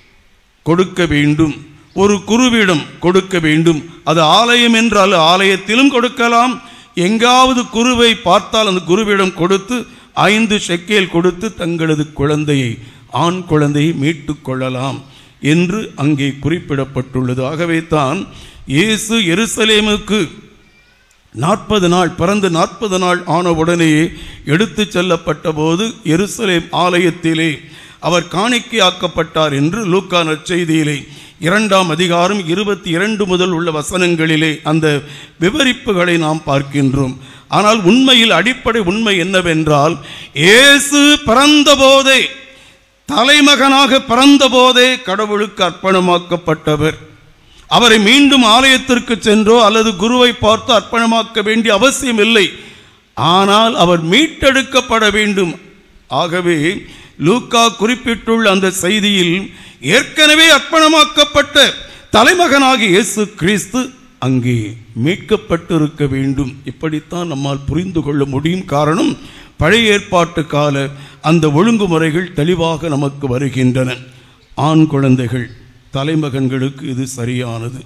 கொடுக்க வேண்டும் ஒரு குருவிடம் கொடுக்க வேண்டும் அது ஆலயம் என்றால் ஆலயத்திலும் கொடுக்கலாம் எங்காவது குருவை பார்த்தால் அந்த குருவிடம் கொடுத்து ஐந்து ஷெக்கேல் கொடுத்து தங்களது குழந்தையை ஆண் குழந்தையை மீட்டுக் கொள்ளலாம் என்று அங்கே குறிப்பிடப்பட்டுள்ளது ஆகவே தான் இயேசு எருசலேமுக்கு நாற்பது நாள் பிறந்து நாற்பது நாள் ஆன உடனேயே எடுத்துச் செல்லப்பட்ட போது எருசலேம் ஆலயத்திலே அவர் காணிக்கையாக்கப்பட்டார் என்று லூக்கா நற்செய்தியிலே இரண்டாம் அதிகாரம் இருபத்தி இரண்டு முதல் உள்ள வசனங்களிலே அந்த விவரிப்புகளை நாம் பார்க்கின்றோம் ஆனால் உண்மையில் அடிப்படை உண்மை என்னவென்றால் இயேசு பிறந்தபோதே தலைமகனாக பிறந்தபோதே கடவுளுக்கு அர்ப்பணமாக்கப்பட்டவர் அவரை மீண்டும் ஆலயத்திற்கு சென்றோ அல்லது குருவை பார்த்து அர்ப்பணமாக்க வேண்டிய அவசியம் இல்லை ஆனால் அவர் மீட்டெடுக்கப்பட வேண்டும் ஆகவே லூக்கா குறிப்பிட்டுள்ள அந்த செய்தியில் ஏற்கனவே அர்ப்பணமாக்கப்பட்ட தலைமகனாகிய இயேசு கிறிஸ்து அங்கே மீட்கப்பட்டிருக்க வேண்டும் இப்படித்தான் நம்மால் புரிந்து கொள்ள முடியும் காரணம் பழைய ஏற்பாட்டு கால அந்த ஒழுங்குமுறைகள் தெளிவாக நமக்கு வருகின்றன ஆண் குழந்தைகள் தலைமகன்களுக்கு இது சரியானது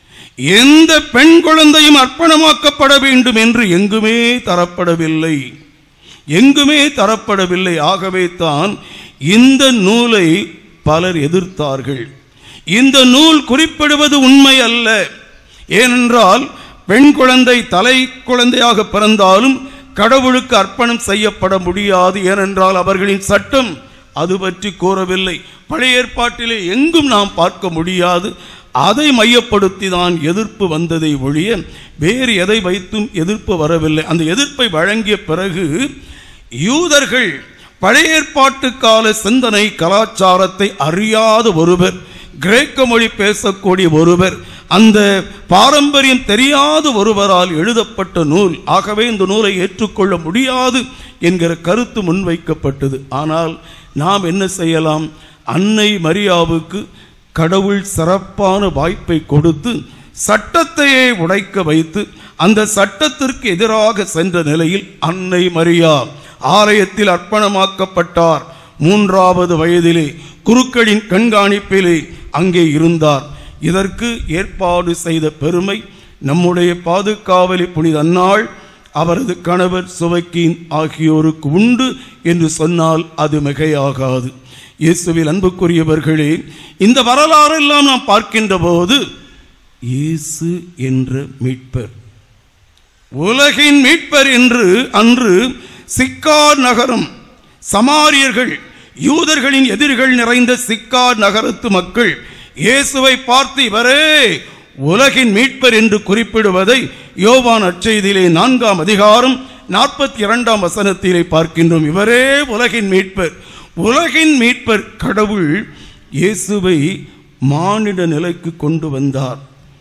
எந்த பெண் குழந்தையும் அர்ப்பணமாக்கப்பட வேண்டும் என்று எங்குமே தரப்படவில்லை எங்குமே தரப்படவில்லை ஆகவே தான் இந்த நூலை பலர் எதிர்த்தார்கள் இந்த நூல் குறிப்பிடுவது உண்மை அல்ல ஏனென்றால் பெண் குழந்தை தலை குழந்தையாக பிறந்தாலும் கடவுளுக்கு அர்ப்பணம் செய்யப்பட முடியாது ஏனென்றால் அவர்களின் சட்டம் அது பற்றி கூறவில்லை பழைய ஏற்பாட்டிலே எங்கும் நாம் பார்க்க முடியாது அதை மையப்படுத்தி தான் எதிர்ப்பு வந்ததை ஒழிய வேறு எதை வைத்தும் எதிர்ப்பு வரவில்லை அந்த எதிர்ப்பை வழங்கிய பிறகு யூதர்கள் பழைய ஏற்பாட்டு கால சிந்தனை கலாச்சாரத்தை அறியாத ஒருவர் கிரேக்க மொழி பேசக்கூடிய ஒருவர் அந்த பாரம்பரியம் தெரியாத ஒருவரால் எழுதப்பட்ட நூல் ஆகவே இந்த நூலை ஏற்றுக்கொள்ள முடியாது என்கிற கருத்து முன்வைக்கப்பட்டது ஆனால் நாம் என்ன செய்யலாம் அன்னை மரியாவுக்கு கடவுள் சிறப்பான வாய்ப்பை கொடுத்து சட்டத்தையே உடைக்க வைத்து அந்த சட்டத்திற்கு எதிராக சென்ற நிலையில் அன்னை மரியா ஆலயத்தில் அர்ப்பணமாக்கப்பட்டார் மூன்றாவது வயதிலே குருக்களின் கண்காணிப்பிலே அங்கே இருந்தார் இதற்கு ஏற்பாடு செய்த பெருமை நம்முடைய பாதுகாவலி புனித அன்னாள் அவரது கணவர் சுவைக்கின் ஆகியோருக்கு உண்டு என்று சொன்னால் அது மிகையாகாது இயேசுவில் அன்புக்குரியவர்களே இந்த வரலாறெல்லாம் நாம் பார்க்கின்ற போது இயேசு என்ற மீட்பர் உலகின் மீட்பர் என்று அன்று சிக்கார் நகரம் சமாரியர்கள் யூதர்களின் எதிரிகள் நிறைந்த சிக்கார் நகரத்து மக்கள் இயேசுவை பார்த்து இவரே உலகின் மீட்பர் என்று குறிப்பிடுவதை யோவான் அச்செய்தியிலே நான்காம் அதிகாரம் நாற்பத்தி இரண்டாம் வசனத்திலே பார்க்கின்றோம் இவரே உலகின் மீட்பர் உலகின் மீட்பர் கடவுள் இயேசுவை மானிட நிலைக்கு கொண்டு வந்தார்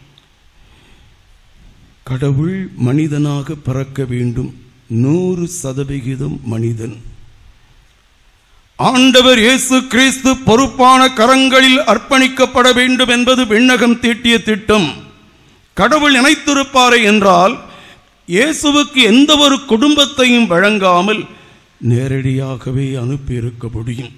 கடவுள் மனிதனாக பிறக்க வேண்டும் நூறு சதவிகிதம் மனிதன் ஆண்டவர் இயேசு கிறிஸ்து பொறுப்பான கரங்களில் அர்ப்பணிக்கப்பட வேண்டும் என்பது விண்ணகம் தீட்டிய திட்டம் கடவுள் நினைத்திருப்பாரே என்றால் இயேசுவுக்கு எந்த ஒரு குடும்பத்தையும் வழங்காமல் நேரடியாகவே அனுப்பியிருக்க முடியும்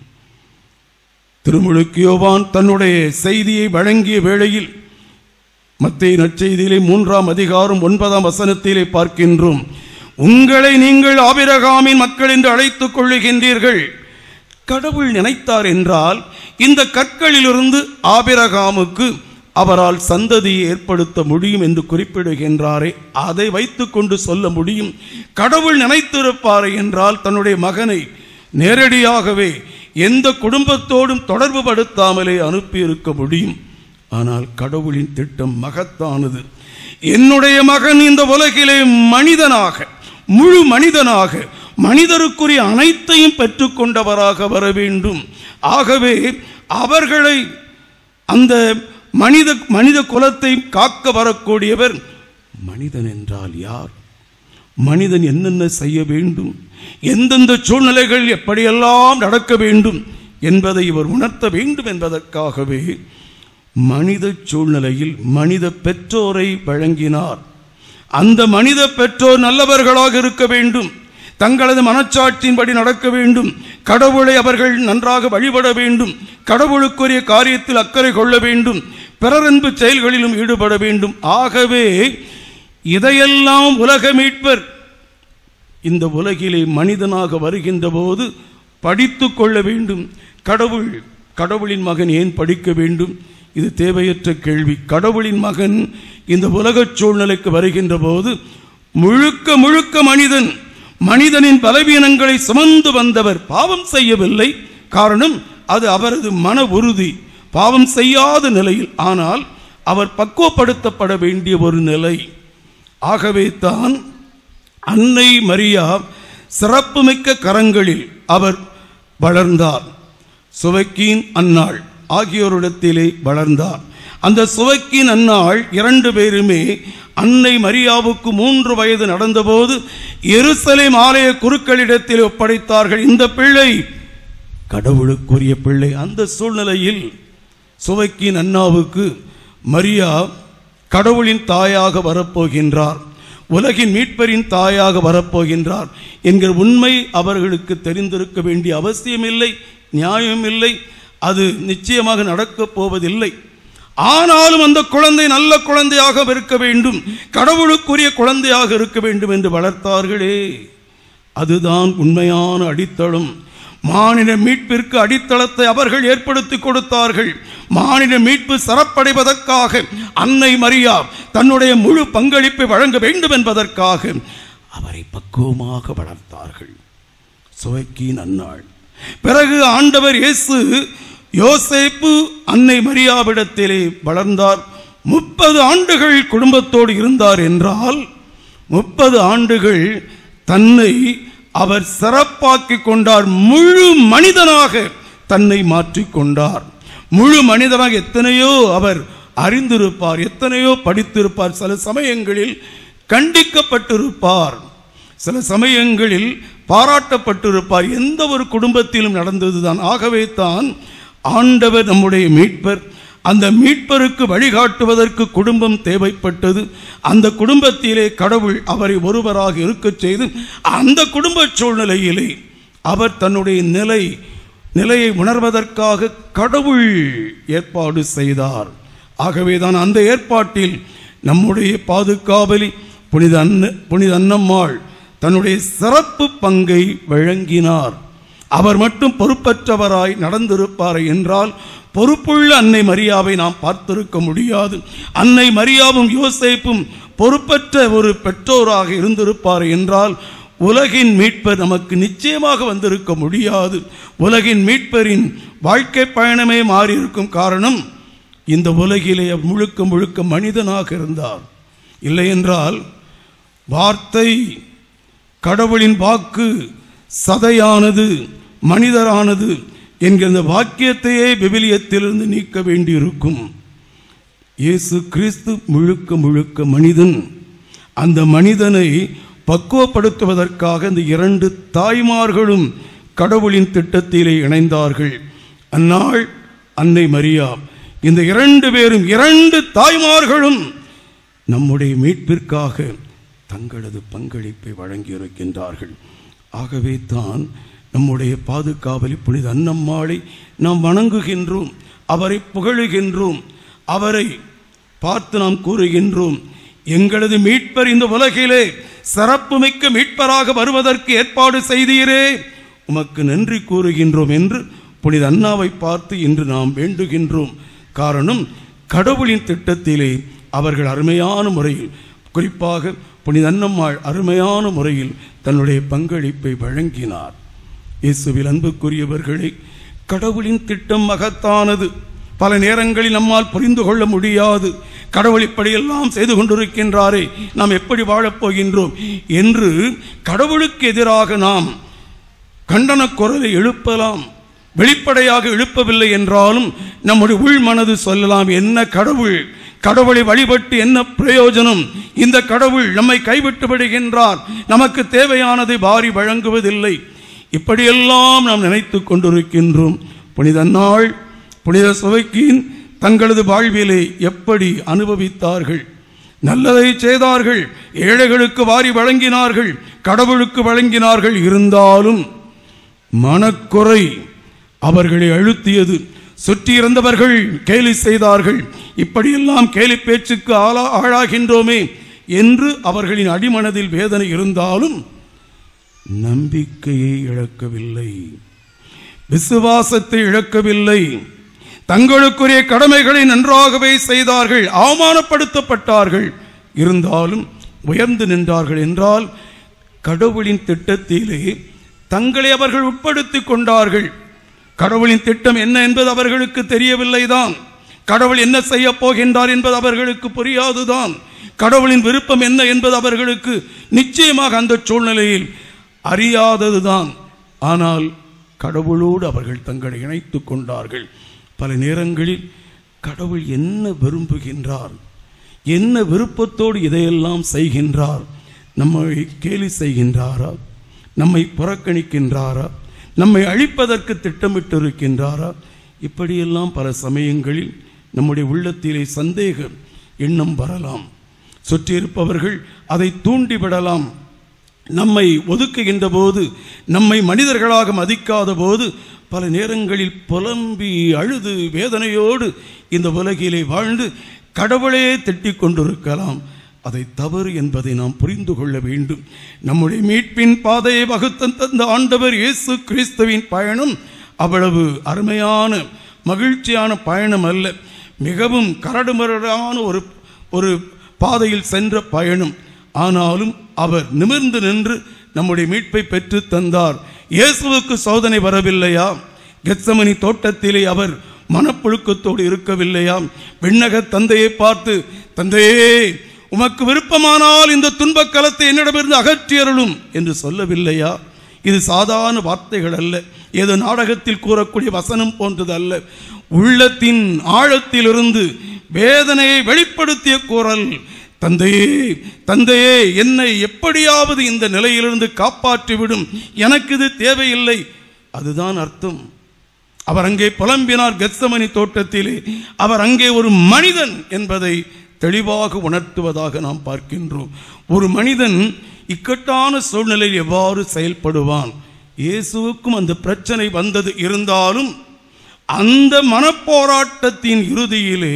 திருமுழுக்கு யோவான் தன்னுடைய செய்தியை வழங்கிய வேளையில் மத்திய நற்செய்தியிலே மூன்றாம் அதிகாரம் ஒன்பதாம் வசனத்திலே பார்க்கின்றோம் உங்களை நீங்கள் ஆபிரகாமின் மக்கள் என்று அழைத்துக் கொள்ளுகின்றீர்கள் கடவுள் நினைத்தார் என்றால் இந்த கற்களிலிருந்து ஆபிரகாமுக்கு அவரால் சந்ததியை ஏற்படுத்த முடியும் என்று குறிப்பிடுகின்றாரே அதை வைத்துக்கொண்டு சொல்ல முடியும் கடவுள் நினைத்திருப்பாரே என்றால் தன்னுடைய மகனை நேரடியாகவே எந்த குடும்பத்தோடும் தொடர்பு படுத்தாமலே அனுப்பியிருக்க முடியும் ஆனால் கடவுளின் திட்டம் மகத்தானது என்னுடைய மகன் இந்த உலகிலே மனிதனாக முழு மனிதனாக மனிதருக்குரிய அனைத்தையும் பெற்றுக்கொண்டவராக வர வேண்டும் ஆகவே அவர்களை அந்த மனித மனித குலத்தை காக்க வரக்கூடியவர் மனிதன் என்றால் யார் மனிதன் என்னென்ன செய்ய வேண்டும் எந்தெந்த சூழ்நிலைகள் எப்படியெல்லாம் நடக்க வேண்டும் என்பதை இவர் உணர்த்த வேண்டும் என்பதற்காகவே மனித சூழ்நிலையில் மனித பெற்றோரை வழங்கினார் அந்த மனித பெற்றோர் நல்லவர்களாக இருக்க வேண்டும் தங்களது மனச்சாட்சியின்படி நடக்க வேண்டும் கடவுளை அவர்கள் நன்றாக வழிபட வேண்டும் கடவுளுக்குரிய காரியத்தில் அக்கறை கொள்ள வேண்டும் பிறரன்பு செயல்களிலும் ஈடுபட வேண்டும் ஆகவே இதையெல்லாம் உலக மீட்பர் இந்த உலகிலே மனிதனாக வருகின்ற போது படித்து கொள்ள வேண்டும் கடவுள் கடவுளின் மகன் ஏன் படிக்க வேண்டும் இது தேவையற்ற கேள்வி கடவுளின் மகன் இந்த உலகச் சூழ்நிலைக்கு வருகின்ற போது முழுக்க முழுக்க மனிதன் மனிதனின் பலவீனங்களை சுமந்து வந்தவர் பாவம் செய்யவில்லை காரணம் அது அவரது மன உறுதி பாவம் செய்யாத நிலையில் ஆனால் அவர் பக்குவப்படுத்தப்பட வேண்டிய ஒரு நிலை ஆகவே தான் அன்னை மரியா சிறப்புமிக்க கரங்களில் அவர் வளர்ந்தார் சுவக்கீன் அன்னாள் ஆகியோரிடத்திலே வளர்ந்தார் அந்த சுவக்கின் அன்னாள் இரண்டு பேருமே அன்னை மரியாவுக்கு மூன்று வயது நடந்தபோது எருசலேம் ஆலய குருக்களிடத்தில் ஒப்படைத்தார்கள் இந்த பிள்ளை கடவுளுக்குரிய பிள்ளை அந்த சூழ்நிலையில் சுவைக்கின் அண்ணாவுக்கு மரியா கடவுளின் தாயாக வரப்போகின்றார் உலகின் மீட்பரின் தாயாக வரப்போகின்றார் என்கிற உண்மை அவர்களுக்கு தெரிந்திருக்க வேண்டிய அவசியமில்லை நியாயமில்லை அது நிச்சயமாக நடக்கப் போவதில்லை ஆனாலும் அந்த குழந்தை நல்ல குழந்தையாக இருக்க வேண்டும் கடவுளுக்குரிய குழந்தையாக இருக்க வேண்டும் என்று வளர்த்தார்களே அதுதான் உண்மையான அடித்தளம் மாநில மீட்பிற்கு அடித்தளத்தை அவர்கள் ஏற்படுத்தி கொடுத்தார்கள் மாநில மீட்பு சிறப்படைவதற்காக அன்னை மரியா தன்னுடைய முழு பங்களிப்பை வழங்க வேண்டும் என்பதற்காக அவரை பக்குவமாக வளர்த்தார்கள் சுவைக்கின் அன்னாள் பிறகு ஆண்டவர் இயேசு யோசேப்பு அன்னை மரியாவிடத்திலே வளர்ந்தார் முப்பது ஆண்டுகள் குடும்பத்தோடு இருந்தார் என்றால் முப்பது ஆண்டுகள் தன்னை அவர் சிறப்பாக்கிக் கொண்டார் முழு மனிதனாக தன்னை மாற்றிக்கொண்டார் முழு மனிதனாக எத்தனையோ அவர் அறிந்திருப்பார் எத்தனையோ படித்திருப்பார் சில சமயங்களில் கண்டிக்கப்பட்டிருப்பார் சில சமயங்களில் பாராட்டப்பட்டிருப்பார் எந்த ஒரு குடும்பத்திலும் நடந்ததுதான் ஆகவே தான் ஆண்டவர் நம்முடைய மீட்பர் அந்த மீட்பருக்கு வழிகாட்டுவதற்கு குடும்பம் தேவைப்பட்டது அந்த குடும்பத்திலே கடவுள் அவரை ஒருவராக இருக்கச் செய்து அந்த குடும்ப சூழ்நிலையிலே அவர் தன்னுடைய நிலை நிலையை உணர்வதற்காக கடவுள் ஏற்பாடு செய்தார் ஆகவேதான் அந்த ஏற்பாட்டில் நம்முடைய பாதுகாவலி புனித அன்ன புனித அன்னம்மாள் தன்னுடைய சிறப்பு பங்கை வழங்கினார் அவர் மட்டும் பொறுப்பற்றவராய் நடந்திருப்பார் என்றால் பொறுப்புள்ள அன்னை மரியாவை நாம் பார்த்திருக்க முடியாது அன்னை மரியாவும் யோசேப்பும் பொறுப்பற்ற ஒரு பெற்றோராக இருந்திருப்பார் என்றால் உலகின் மீட்பர் நமக்கு நிச்சயமாக வந்திருக்க முடியாது உலகின் மீட்பரின் வாழ்க்கை பயணமே மாறியிருக்கும் காரணம் இந்த உலகிலே அவர் முழுக்க முழுக்க மனிதனாக இருந்தார் இல்லை என்றால் வார்த்தை கடவுளின் வாக்கு சதையானது மனிதரானது என்கிற இந்த வாக்கியத்தையே விவிலியத்திலிருந்து நீக்க வேண்டியிருக்கும் இயேசு கிறிஸ்து முழுக்க முழுக்க மனிதன் அந்த மனிதனை பக்குவப்படுத்துவதற்காக இந்த இரண்டு தாய்மார்களும் கடவுளின் திட்டத்திலே இணைந்தார்கள் அந்நாள் அன்னை மரியா இந்த இரண்டு பேரும் இரண்டு தாய்மார்களும் நம்முடைய மீட்பிற்காக தங்களது பங்களிப்பை வழங்கியிருக்கின்றார்கள் ஆகவே தான் நம்முடைய பாதுகாவலி புனித அன்னம்மாளை நாம் வணங்குகின்றோம் அவரை புகழுகின்றோம் அவரை பார்த்து நாம் கூறுகின்றோம் எங்களது மீட்பர் இந்த உலகிலே சிறப்புமிக்க மீட்பராக வருவதற்கு ஏற்பாடு செய்தீரே உமக்கு நன்றி கூறுகின்றோம் என்று புனித அண்ணாவை பார்த்து இன்று நாம் வேண்டுகின்றோம் காரணம் கடவுளின் திட்டத்திலே அவர்கள் அருமையான முறையில் குறிப்பாக புனித அன்னம்மாள் அருமையான முறையில் தன்னுடைய பங்களிப்பை வழங்கினார் இயேசுவில் அன்புக்குரியவர்களே கடவுளின் திட்டம் மகத்தானது பல நேரங்களில் நம்மால் புரிந்து கொள்ள முடியாது கடவுள் இப்படியெல்லாம் செய்து கொண்டிருக்கின்றாரே நாம் எப்படி வாழப் போகின்றோம் என்று கடவுளுக்கு எதிராக நாம் கண்டன குரலை எழுப்பலாம் வெளிப்படையாக எழுப்பவில்லை என்றாலும் நம்முடைய உள் மனது சொல்லலாம் என்ன கடவுள் கடவுளை வழிபட்டு என்ன பிரயோஜனம் இந்த கடவுள் நம்மை கைவிட்டு விடுகின்றார் நமக்கு தேவையானதை வாரி வழங்குவதில்லை இப்படியெல்லாம் நாம் நினைத்து கொண்டிருக்கின்றோம் புனித நாள் புனித சுவைக்கின் தங்களது வாழ்விலே எப்படி அனுபவித்தார்கள் நல்லதை செய்தார்கள் ஏழைகளுக்கு வாரி வழங்கினார்கள் கடவுளுக்கு வழங்கினார்கள் இருந்தாலும் மனக்குறை அவர்களை அழுத்தியது சுற்றி இருந்தவர்கள் கேலி செய்தார்கள் இப்படியெல்லாம் கேலி பேச்சுக்கு ஆளா ஆளாகின்றோமே என்று அவர்களின் அடிமனதில் வேதனை இருந்தாலும் நம்பிக்கையை இழக்கவில்லை விசுவாசத்தை இழக்கவில்லை தங்களுக்குரிய கடமைகளை நன்றாகவே செய்தார்கள் அவமானப்படுத்தப்பட்டார்கள் இருந்தாலும் உயர்ந்து நின்றார்கள் என்றால் கடவுளின் திட்டத்திலே தங்களை அவர்கள் உட்படுத்திக் கொண்டார்கள் கடவுளின் திட்டம் என்ன என்பது அவர்களுக்கு தெரியவில்லைதான் கடவுள் என்ன செய்ய போகின்றார் என்பது அவர்களுக்கு புரியாதுதான் கடவுளின் விருப்பம் என்ன என்பது அவர்களுக்கு நிச்சயமாக அந்த சூழ்நிலையில் அறியாததுதான் ஆனால் கடவுளோடு அவர்கள் தங்களை இணைத்துக் கொண்டார்கள் பல நேரங்களில் கடவுள் என்ன விரும்புகின்றார் என்ன விருப்பத்தோடு இதையெல்லாம் செய்கின்றார் நம்மை கேலி செய்கின்றாரா நம்மை புறக்கணிக்கின்றாரா நம்மை அழிப்பதற்கு திட்டமிட்டிருக்கின்றாரா இப்படியெல்லாம் பல சமயங்களில் நம்முடைய உள்ளத்திலே சந்தேக எண்ணம் வரலாம் சுற்றியிருப்பவர்கள் அதை தூண்டிவிடலாம் நம்மை ஒதுக்குகின்ற போது நம்மை மனிதர்களாக மதிக்காத போது பல நேரங்களில் புலம்பி அழுது வேதனையோடு இந்த உலகிலே வாழ்ந்து கடவுளே திட்டிக் கொண்டிருக்கலாம் அதை தவறு என்பதை நாம் புரிந்து கொள்ள வேண்டும் நம்முடைய மீட்பின் பாதையை வகுத்த தந்த ஆண்டவர் இயேசு கிறிஸ்துவின் பயணம் அவ்வளவு அருமையான மகிழ்ச்சியான பயணம் அல்ல மிகவும் கரடுமுரடான ஒரு ஒரு பாதையில் சென்ற பயணம் ஆனாலும் அவர் நிமிர்ந்து நின்று நம்முடைய மீட்பை பெற்று தந்தார் இயேசுவுக்கு சோதனை வரவில்லையா கெத்சமனி தோட்டத்திலே அவர் மனப்புழுக்கத்தோடு இருக்கவில்லையாம் விண்ணக தந்தையை பார்த்து தந்தையே உமக்கு விருப்பமானால் இந்த துன்பக் கலத்தை என்னிடமிருந்து அகற்றி அருளும் என்று சொல்லவில்லையா இது சாதாரண வார்த்தைகள் அல்ல ஏதோ நாடகத்தில் கூறக்கூடிய வசனம் போன்றது அல்ல உள்ளத்தின் ஆழத்திலிருந்து வேதனையை வெளிப்படுத்திய குரல் தந்தையே தந்தையே என்னை எப்படியாவது இந்த நிலையிலிருந்து காப்பாற்றிவிடும் எனக்கு இது தேவையில்லை அதுதான் அர்த்தம் அவர் அங்கே புலம்பினார் கெத்சமனி தோட்டத்திலே அவர் அங்கே ஒரு மனிதன் என்பதை தெளிவாக உணர்த்துவதாக நாம் பார்க்கின்றோம் ஒரு மனிதன் இக்கட்டான சூழ்நிலையில் எவ்வாறு செயல்படுவான் இயேசுவுக்கும் அந்த பிரச்சனை வந்தது இருந்தாலும் அந்த மனப்போராட்டத்தின் இறுதியிலே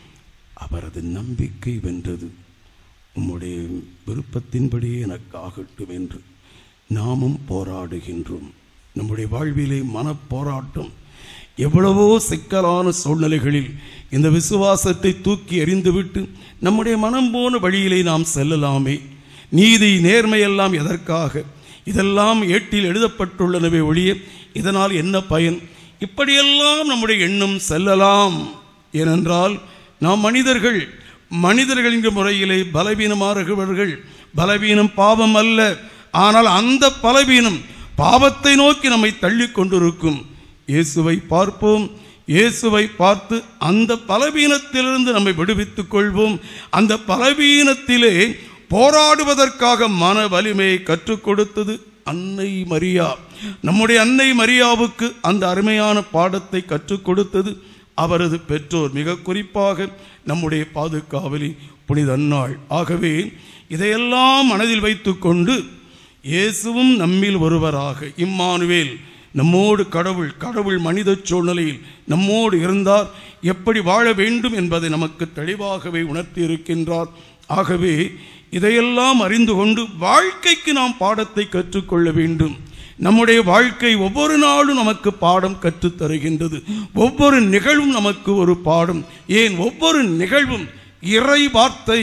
அவரது நம்பிக்கை வென்றது உம்முடைய விருப்பத்தின்படியே எனக்கு ஆகட்டும் என்று நாமும் போராடுகின்றோம் நம்முடைய வாழ்விலே மனப்போராட்டம் எவ்வளவோ சிக்கலான சூழ்நிலைகளில் இந்த விசுவாசத்தை தூக்கி எறிந்துவிட்டு நம்முடைய மனம் போன வழியிலே நாம் செல்லலாமே நீதி நேர்மையெல்லாம் எதற்காக இதெல்லாம் ஏட்டில் எழுதப்பட்டுள்ளனவே ஒழிய இதனால் என்ன பயன் இப்படியெல்லாம் நம்முடைய எண்ணம் செல்லலாம் ஏனென்றால் நாம் மனிதர்கள் மனிதர்கள் என்ற முறையிலே பலவீனமானவர்கள் பலவீனம் பாவம் அல்ல ஆனால் அந்த பலவீனம் பாவத்தை நோக்கி நம்மை தள்ளி கொண்டிருக்கும் இயேசுவை பார்ப்போம் இயேசுவை பார்த்து அந்த பலவீனத்திலிருந்து நம்மை விடுவித்துக் கொள்வோம் அந்த பலவீனத்திலே போராடுவதற்காக மன வலிமையை கற்றுக் கொடுத்தது அன்னை மரியா நம்முடைய அன்னை மரியாவுக்கு அந்த அருமையான பாடத்தை கற்றுக் கொடுத்தது அவரது பெற்றோர் மிக குறிப்பாக நம்முடைய பாதுகாவலி புனித அன்னாள் ஆகவே இதையெல்லாம் மனதில் வைத்துக்கொண்டு இயேசுவும் நம்மில் ஒருவராக இம்மானுவேல் நம்மோடு கடவுள் கடவுள் மனித சூழ்நிலையில் நம்மோடு இருந்தார் எப்படி வாழ வேண்டும் என்பதை நமக்கு தெளிவாகவே உணர்த்தி இருக்கின்றார் ஆகவே இதையெல்லாம் அறிந்து கொண்டு வாழ்க்கைக்கு நாம் பாடத்தை கற்றுக்கொள்ள வேண்டும் நம்முடைய வாழ்க்கை ஒவ்வொரு நாளும் நமக்கு பாடம் கற்றுத் தருகின்றது ஒவ்வொரு நிகழ்வும் நமக்கு ஒரு பாடம் ஏன் ஒவ்வொரு நிகழ்வும் இறை வார்த்தை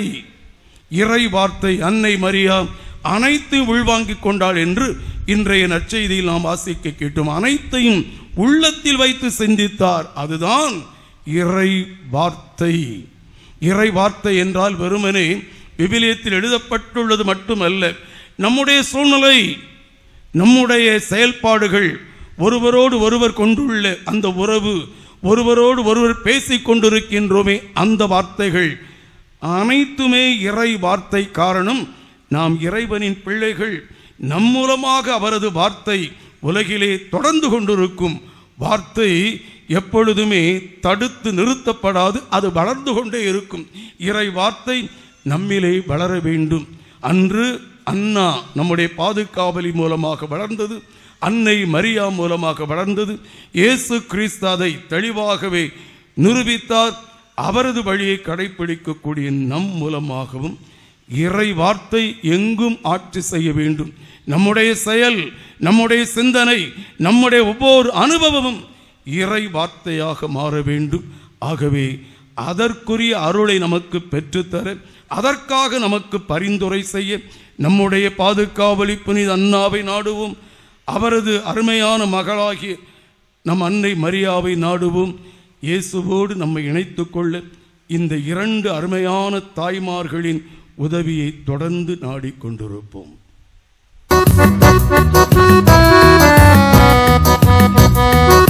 இறை வார்த்தை அன்னை மரியா அனைத்தையும் உள்வாங்கிக் கொண்டாள் என்று இன்றைய நற்செய்தியில் நாம் வாசிக்க கேட்டோம் அனைத்தையும் உள்ளத்தில் வைத்து சிந்தித்தார் அதுதான் இறை வார்த்தை இறை வார்த்தை என்றால் வெறுமனே விவிலியத்தில் எழுதப்பட்டுள்ளது மட்டுமல்ல நம்முடைய சூழ்நிலை நம்முடைய செயல்பாடுகள் ஒருவரோடு ஒருவர் கொண்டுள்ள அந்த உறவு ஒருவரோடு ஒருவர் பேசிக் கொண்டிருக்கின்றோமே அந்த வார்த்தைகள் அனைத்துமே இறை வார்த்தை காரணம் நாம் இறைவனின் பிள்ளைகள் நம் மூலமாக அவரது வார்த்தை உலகிலே தொடர்ந்து கொண்டிருக்கும் வார்த்தை எப்பொழுதுமே தடுத்து நிறுத்தப்படாது அது வளர்ந்து கொண்டே இருக்கும் இறை வார்த்தை நம்மிலே வளர வேண்டும் அன்று அண்ணா நம்முடைய பாதுகாவலி மூலமாக வளர்ந்தது அன்னை மரியா மூலமாக வளர்ந்தது இயேசு கிறிஸ்து அதை தெளிவாகவே நிரூபித்தார் அவரது வழியை கடைபிடிக்கக்கூடிய நம் மூலமாகவும் இறை வார்த்தை எங்கும் ஆட்சி செய்ய வேண்டும் நம்முடைய செயல் நம்முடைய சிந்தனை நம்முடைய ஒவ்வொரு அனுபவமும் இறை வார்த்தையாக மாற வேண்டும் ஆகவே அதற்குரிய அருளை நமக்கு பெற்றுத்தர அதற்காக நமக்கு பரிந்துரை செய்ய நம்முடைய பாதுகாவலி புனித அண்ணாவை நாடுவோம் அவரது அருமையான மகளாகிய நம் அன்னை மரியாவை நாடுவோம் இயேசுவோடு நம்மை இணைத்துக் கொள்ள இந்த இரண்டு அருமையான தாய்மார்களின் உதவியை தொடர்ந்து நாடிக்கொண்டிருப்போம் Thank you.